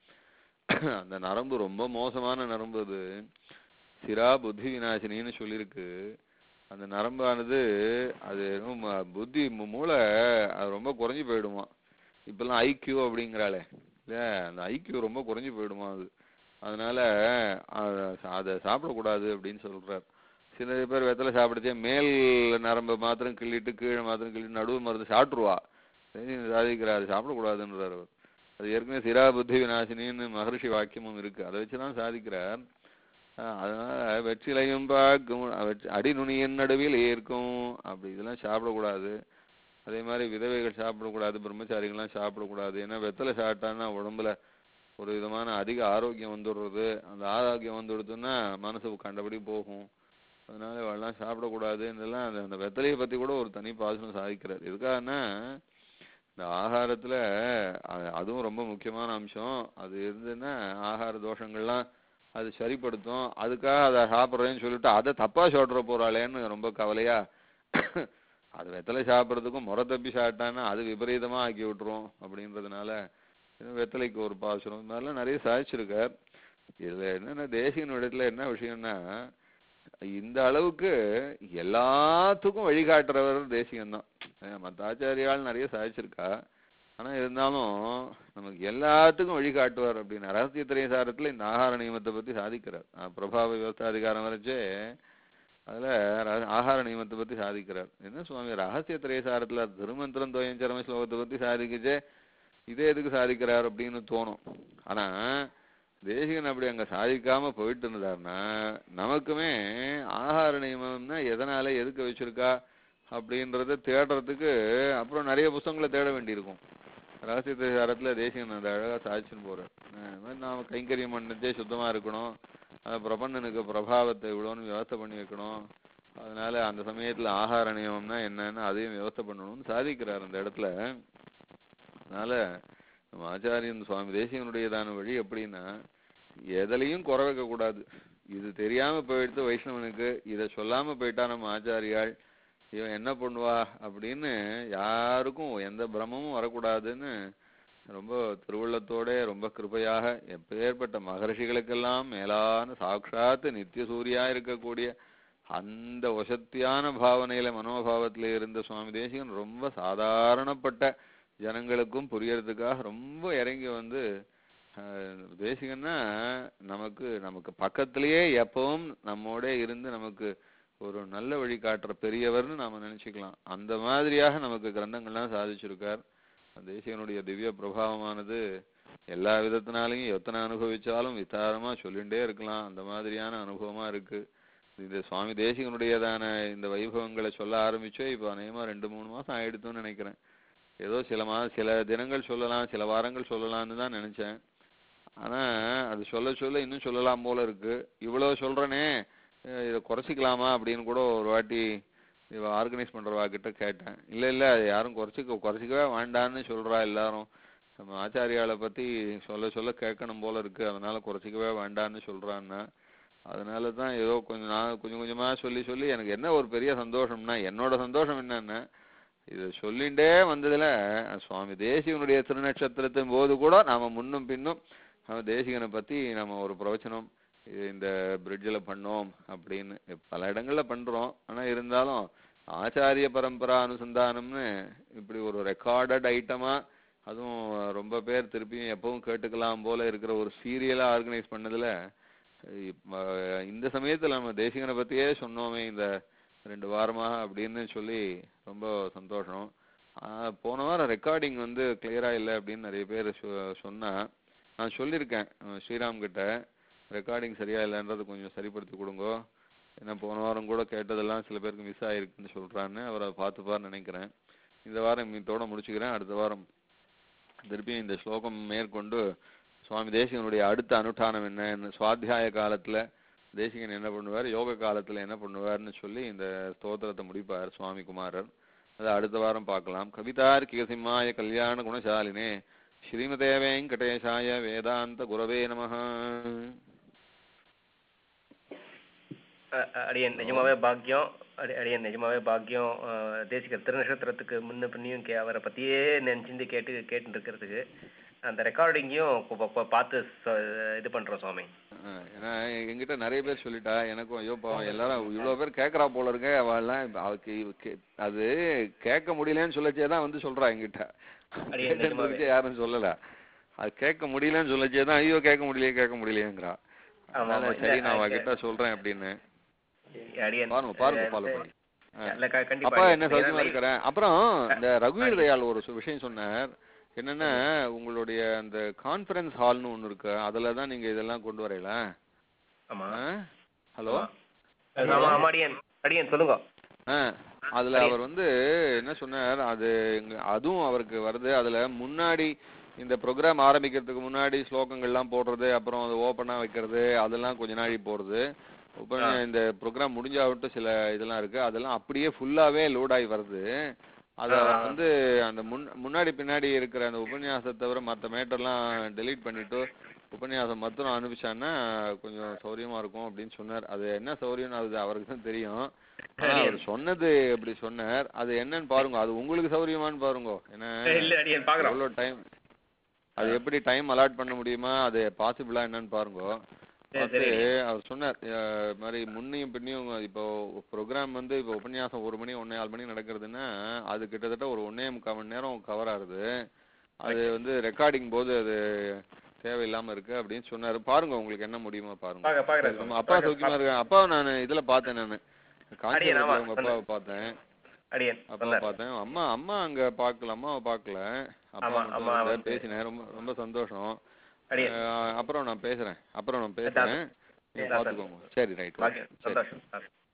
அந்த நரம்பு ரொம்ப மோசமான நரம்பு அது சிரா புத்தி விநாசினின்னு சொல்லியிருக்கு அந்த நரம்பானது அது ரொம்ப புத்தி மு- மூளை அது ரொம்ப குறைஞ்சு போயிடுமா இப்பெல்லாம் ஐக்யூ அப்படிங்கிறாளே இல்லையா அந்த ஐக்யூ ரொம்ப குறைஞ்சு போயிடுமா அது அதனால அத- அதை சாப்பிடக்கூடாது அப்படின்னு சொல்றார் சில பேர் வெத்தலை சாப்பிடுச்சே மேல் நரம்பு மாத்திரம் கிள்ளிட்டு கீழே மாத்திரம் கிள்ளிட்டு நடுவு மருந்து சாப்பிட்ருவா சாதிக்கிறார் அது சாப்பிடக்கூடாதுன்றார் அவர் அது ஏற்கனவே சிரா புத்தி விநாசினின்னு மகர்ஷி வாக்கியமும் இருக்கு அதை வச்சுதான் சாதிக்கிறார் ஆஹ் அதனால வெற்றிலையும் பாக்கும் வெற்றி- அடிநுனியின் நடுவில் ஏற்கும் அப்படி இதெல்லாம் சாப்பிடக்கூடாது அதே மாதிரி விதவைகள் சாப்பிடக்கூடாது பிரம்மச்சாரிகள்லாம் சாப்பிடக்கூடாது ஏன்னா வெத்தலை சாப்பிட்டான்னா உடம்புல ஒரு விதமான அதிக ஆரோக்கியம் வந்துடுறது அந்த ஆரோக்கியம் வந்துடுதுன்னா மனசு கண்டபடி போகும் அதனால இவெல்லாம் சாப்பிடக்கூடாதுன்னெல்லாம் அந்த அந்த வெத்தலையை பத்தி கூட ஒரு தனி பாசனம் சாதிக்கிறார் எதுக்காகன்னா இந்த ஆகாரத்துல அ- அதுவும் ரொம்ப முக்கியமான அம்சம் அது இருந்ததுன்னா ஆகார தோஷங்கள்லாம் அது சரிப்படுத்தும் அதுக்காக அதை சாப்பிட்றேன்னு சொல்லிட்டு அதை தப்பா சொல்ற போறாளேன்னு ரொம்ப கவலையா அது வெத்தலை சாப்பிட்றதுக்கும் முறை தப்பி சாப்பிட்டான்னா அது விபரீதமா ஆக்கி விட்டுரும் அப்படின்றதுனால இது வெத்தலைக்கு ஒரு பாசுரம் இந்த மாதிரிலாம் நிறைய சாதிச்சிருக்கார் இதுல என்னன்னா தேசியன் இடத்துல என்ன விஷயம்னா இந்த அளவுக்கு எல்லாத்துக்கும் வழிகாட்டுறவர் தேசியம் தான் மற்ற ஆச்சாரியால் நிறைய சாதிச்சிருக்கா ஆனா இருந்தாலும் நமக்கு எல்லாத்துக்கும் வழிகாட்டுவார் அப்படின்னு ரகசிய திரைசாரத்துல இந்த ஆகார நியமத்தை பத்தி சாதிக்கிறார் அஹ் பிரபாவ விவசாதிகாரம் வரைச்சே அதுல ர- ஆகார நியமத்தை பத்தி சாதிக்கிறார் என்ன சுவாமி ரகசிய திரைசாரத்துல திருமந்திரம் துவயம் சரம ஸ்லோகத்தை பத்தி சாதிக்குச்சே இதே எதுக்கு சாதிக்கிறார் அப்படின்னு தோணும் ஆனா தேசிகன் அப்படி அங்க சாதிக்காம போயிட்டு இருந்தாருன்னா நமக்குமே ஆகார நியமம்னா எதனால எதுக்கு வச்சிருக்கா அப்படின்றத தேடுறதுக்கு அப்புறம் நிறைய புஸ்தகங்களை தேட வேண்டியிருக்கும் ரகசிய திரைசாரத்துல தேசிகன் அந்த அழகா சாதிச்சுன்னு போறார் அஹ் இந்த மாதிரி நாம கைங்கரியம் பண்ணதே சுத்தமா இருக்கணும் அந்த பிரபந்தனுக்கு பிரபாவத்தை இவ்வளோன்னு விவஸ்தை பண்ணி வைக்கணும் அதனால அந்த சமயத்துல ஆகார நியமம்னா என்னன்னு அதையும் விவஸ்தை பண்ணணும்னு சாதிக்கிறார் அந்த இடத்துல அதனால நம்ம ஆச்சாரியன் சுவாமி தேசிகனுடையதான வழி எப்படின்னா எதுலையும் குறை வைக்க கூடாது இது தெரியாம போயிடுத்து வைஷ்ணவனுக்கு இதை சொல்லாம போயிட்டா நம்ம ஆச்சாரியாள் இவன் என்ன பண்ணுவா அப்படின்னு யாருக்கும் எந்த பிரமமும் வரக்கூடாதுன்னு ரொம்ப திருவுள்ளத்தோட ரொம்ப கிருபையாக எப்பேற்பட்ட மகர்ஷிகளுக்கெல்லாம் மேலான சாட்சாத்து நித்திய சூரியா இருக்கக்கூடிய அந்த வசத்தியான பாவனையில மனோபாவத்துல இருந்த சுவாமி தேசிகன் ரொம்ப சாதாரணப்பட்ட ஜனங்களுக்கும் புரியறதுக்காக ரொம்ப இறங்கி வந்து அஹ், தேசிகன்னா நமக்கு நமக்கு பக்கத்திலேயே எப்பவும் நம்மோட இருந்து நமக்கு ஒரு நல்ல வழி காட்டுற பெரியவர்னு நாம நினைச்சுக்கலாம் அந்த மாதிரியாக நமக்கு கிரந்தங்கள்லாம் சாதிச்சிருக்கார் தேசிகனுடைய திவ்ய பிரபாவமானது எல்லா விதத்தினாலையும் எத்தனை அனுபவிச்சாலும் விஸ்தாரமா சொல்லிண்டே இருக்கலாம் அந்த மாதிரியான அனுபவமா இருக்கு இது சுவாமி தேசிகனுடையதான இந்த வைபவங்களை சொல்ல ஆரம்பிச்சோ இப்போ அநேகமா ரெண்டு மூணு மாசம் ஆயிடுத்துன்னு நினைக்கிறேன் ஏதோ சில மா சில தினங்கள் சொல்லலாம் சில வாரங்கள் சொல்லலாம்னு தான் நினைச்சேன் ஆனா அது சொல்ல சொல்ல இன்னும் சொல்லலாம் போல இருக்கு இவ்வளவு சொல்றேனே அஹ் இதை குறைச்சிக்கலாமா அப்படின்னு கூட ஒரு வாட்டி இவ ஆர்கனைஸ் பண்றவா கிட்ட கேட்டேன் இல்ல இல்ல அது யாரும் குறைச்சிக்க குறைச்சிக்கவே வேண்டான்னு சொல்றா எல்லாரும் நம்ம ஆச்சாரியால பத்தி சொல்ல சொல்ல கேட்கணும் போல இருக்கு அதனால குறைச்சிக்கவே வேண்டான்னு சொல்றான்னா அதனால தான் ஏதோ கொஞ்சம் நான் கொஞ்சம் கொஞ்சமா சொல்லி சொல்லி எனக்கு என்ன ஒரு பெரிய சந்தோஷம்னா என்னோட சந்தோஷம் என்னன்னா இது சொல்லிண்டே வந்ததுல சுவாமி தேசிகனுடைய திருநட்சத்திரத்தின் போது கூட நாம முன்னும் பின்னும் நம்ம தேசிகனை பத்தி நம்ம ஒரு பிரவச்சனம் இது இந்த பிரிட்ஜில் பண்ணோம் அப்படின்னு பல இடங்கள்ல பண்றோம் ஆனா இருந்தாலும் ஆச்சாரிய பரம்பரா அனுசந்தானம்னு இப்படி ஒரு ரெக்கார்டட் ஐட்டமா அதுவும் ரொம்ப பேர் திருப்பியும் எப்பவும் கேட்டுக்கலாம் போல இருக்கிற ஒரு சீரியலா ஆர்கனைஸ் பண்ணதுல இப்ப இந்த சமயத்துல நம்ம தேசிகனை பத்தியே சொன்னோமே இந்த ரெண்டு வாரமா அப்படின்னு சொல்லி ரொம்ப சந்தோஷம் ஆஹ் போன வாரம் ரெக்கார்டிங் வந்து கிளியரா இல்லை அப்படின்னு நிறைய பேர் சொ- சொன்னா நான் சொல்லியிருக்கேன் அஹ் ஸ்ரீராம் கிட்ட ரெக்கார்டிங் சரியா இல்லைன்றதை கொஞ்சம் சரிப்படுத்தி கொடுங்கோ ஏன்னா போன வாரம் கூட கேட்டதெல்லாம் சில பேருக்கு மிஸ் ஆயிருக்குன்னு சொல்றான்னு அவரை பார்த்துப்பார்னு நினைக்கிறேன் இந்த வாரம் இதோட முடிச்சுக்கிறேன் அடுத்த வாரம் திருப்பியும் இந்த ஸ்லோகம் மேற்கொண்டு சுவாமி தேசிகனுடைய அடுத்த அனுஷ்டானம் என்ன என்ன சுவாத்தியாய காலத்துல தேசிகன் என்ன பண்ணுவார் யோக காலத்துல என்ன பண்ணுவார்னு சொல்லி இந்த ஸ்தோத்திரத்தை முடிப்பார் சுவாமி குமாரர் அதை அடுத்த வாரம் பார்க்கலாம் கவிதார்க்கிக சிம்மாய கல்யாண குணசாலினே ஸ்ரீமதே வெங்கடேஷாய வேதாந்த குரவே நமஹ அ- அ- அடியேன் நிஜமாவே பாக்கியம் அடி அடியேன் நிஜமாவே பாக்கியம் அஹ், தேசிக திருநட்சத்திரத்துக்கு முன்ன பின்னியும் கே அவரை பத்தியே நினைச்சிருந்து கேட்டு கேட்டு இருக்கிறதுக்கு அந்த ரெக்கார்டிங்கையும் பார்த்து ச- இது பண்றோம் சுவாமி அஹ் ஏன்னா என்கிட்ட நிறைய பேர் சொல்லிட்டா எனக்கும் ஐயோ பாவம் எல்லாரும் இவ்வளவு பேர் கேட்கறா போல இருக்க அவெல்லாம் இப்ப அவக்கு இவ கே- அது கேட்க முடியலன்னு சொல்லச்சே தான் வந்து சொல்றா என்கிட்ட அடியே, கேட்கறதுக்கு நிஜமாவே. யாரும் சொல்லல அது கேட்க முடியலன்னு சொல்லச்சே தான் ஐயோ கேட்க முடியலையே கேட்க முடியலையேங்கிறா ஆமா, அதனால ஆமா. சரி இல்ல, நான் அது- அவகிட்ட சொல்றேன் அப்படின்னு அடியேன் பாருங்க பாருங்க அஹ், ஃபாலோ பண்ணி அஹ். இல்ல, க- கண்டிப்பா அப்பா அடியேன். என்ன ஏன்னா சௌக்கியமா live- இருக்கிறேன் அப்புறம் இந்த ரகுவீர் தயாள் ஒரு சு- விஷயம் சொன்னார் என்னன்னா உங்களுடைய அந்த கான்ஃபரன்ஸ் ஹால்னு ஒண்ணு இருக்கு அதுல தான் நீங்க இதெல்லாம் கொண்டு வரீங்களா ஆமா ஹலோ ஆமா ஆமா அடியேன் அடியேன் சொல்லுங்க ஆ அதுல அவர் வந்து என்ன சொன்னார் அது எங்க- அதுவும் அவருக்கு வருது அதுல முன்னாடி இந்த ப்ரோக்ராம் ஆரம்பிக்கிறதுக்கு முன்னாடி ஸ்லோகங்கள்லாம் போடுறது அப்புறம் அது ஓப்பனா வைக்கிறது அதெல்லாம் கொஞ்ச நாளி போடுறது இப்போ ஆ. இந்த ப்ரோக்ராம் முடிஞ்சாவிட்டு சில இதெல்லாம் இருக்கு அதெல்லாம் அப்படியே ஃபுல்லாவே லோட் ஆகி வருது அத ஆ. அவர் வந்து அந்த முன் முன்னாடி பின்னாடி இருக்கிற அந்த உபன்யாசத்தை தவிர மற்ற மேட்டர்லாம் டெலீட் பண்ணிட்டு உபன்யாசம் மாத்திரம் அனுப்பிச்சான்னா கொஞ்சம் சௌரியமா இருக்கும் அப்படின்னு சொன்னார் அது என்ன சௌரியம் அது அவருக்கு தான் தெரியும் ஆனா அவர் சொன்னது எப்படி சொன்னார் அது என்னன்னு பாருங்க அது உங்களுக்கு சௌரியமான்னு பாருங்க ஏன்னா இல்ல அடியேன் பாக்குறோம் எவ்வளவு டைம் அது எப்படி டைம் அலாட் பண்ண முடியுமா அது பாசிபிளா என்னன்னு பாருங்க சரி, பார்த்து சரி. அவர் சொன்னார் அஹ் இது மாதிரி முன்னையும் பின்னையும் இப்போ ப்ரோக்ராம் வந்து இப்போ உபன்யாசம் ஒரு மணி ஒன்னே ஆறு மணி நடக்கிறதுன்னா அது கிட்டத்தட்ட ஒரு ஒன்னே முக்கால் மணி நேரம் கவர் ஆகுது அது வந்து ரெக்கார்டிங் போது அது தேவையில்லாம இருக்கு அப்படின்னு சொன்னாரு பாருங்க உங்களுக்கு என்ன முடியுமா பாருங்க பாக்க பாக்குறேன் சரி, நம்ம அப்பா சௌக்கியமா இருக்காங்க அப்பா நான் இதுல பார்த்தேன் நானு அடியே, காஞ்சிபுரத்துல ஆமா, உங்க அப்பாவை பார்த்தேன் அடியேன் அப்பாவை சொன்னார். பார்த்தேன் அம்மா அம்மா அங்க பார்க்கல அம்மாவை பார்க்கல அப்பா ஆமா, மட்டும் அம்மா இருந்தார், வந்து- பேசினேன் ரொம்ப ரொம்ப சந்தோஷம் அடியேன் அஹ் அப்புறம் நான் பேசுறேன் அப்புறம் நான் சரி, பேசுறேன் நீங்க சரி, பாத்துக்கோங்க சரி ரைட் பாக்கியம் சந்தோஷம்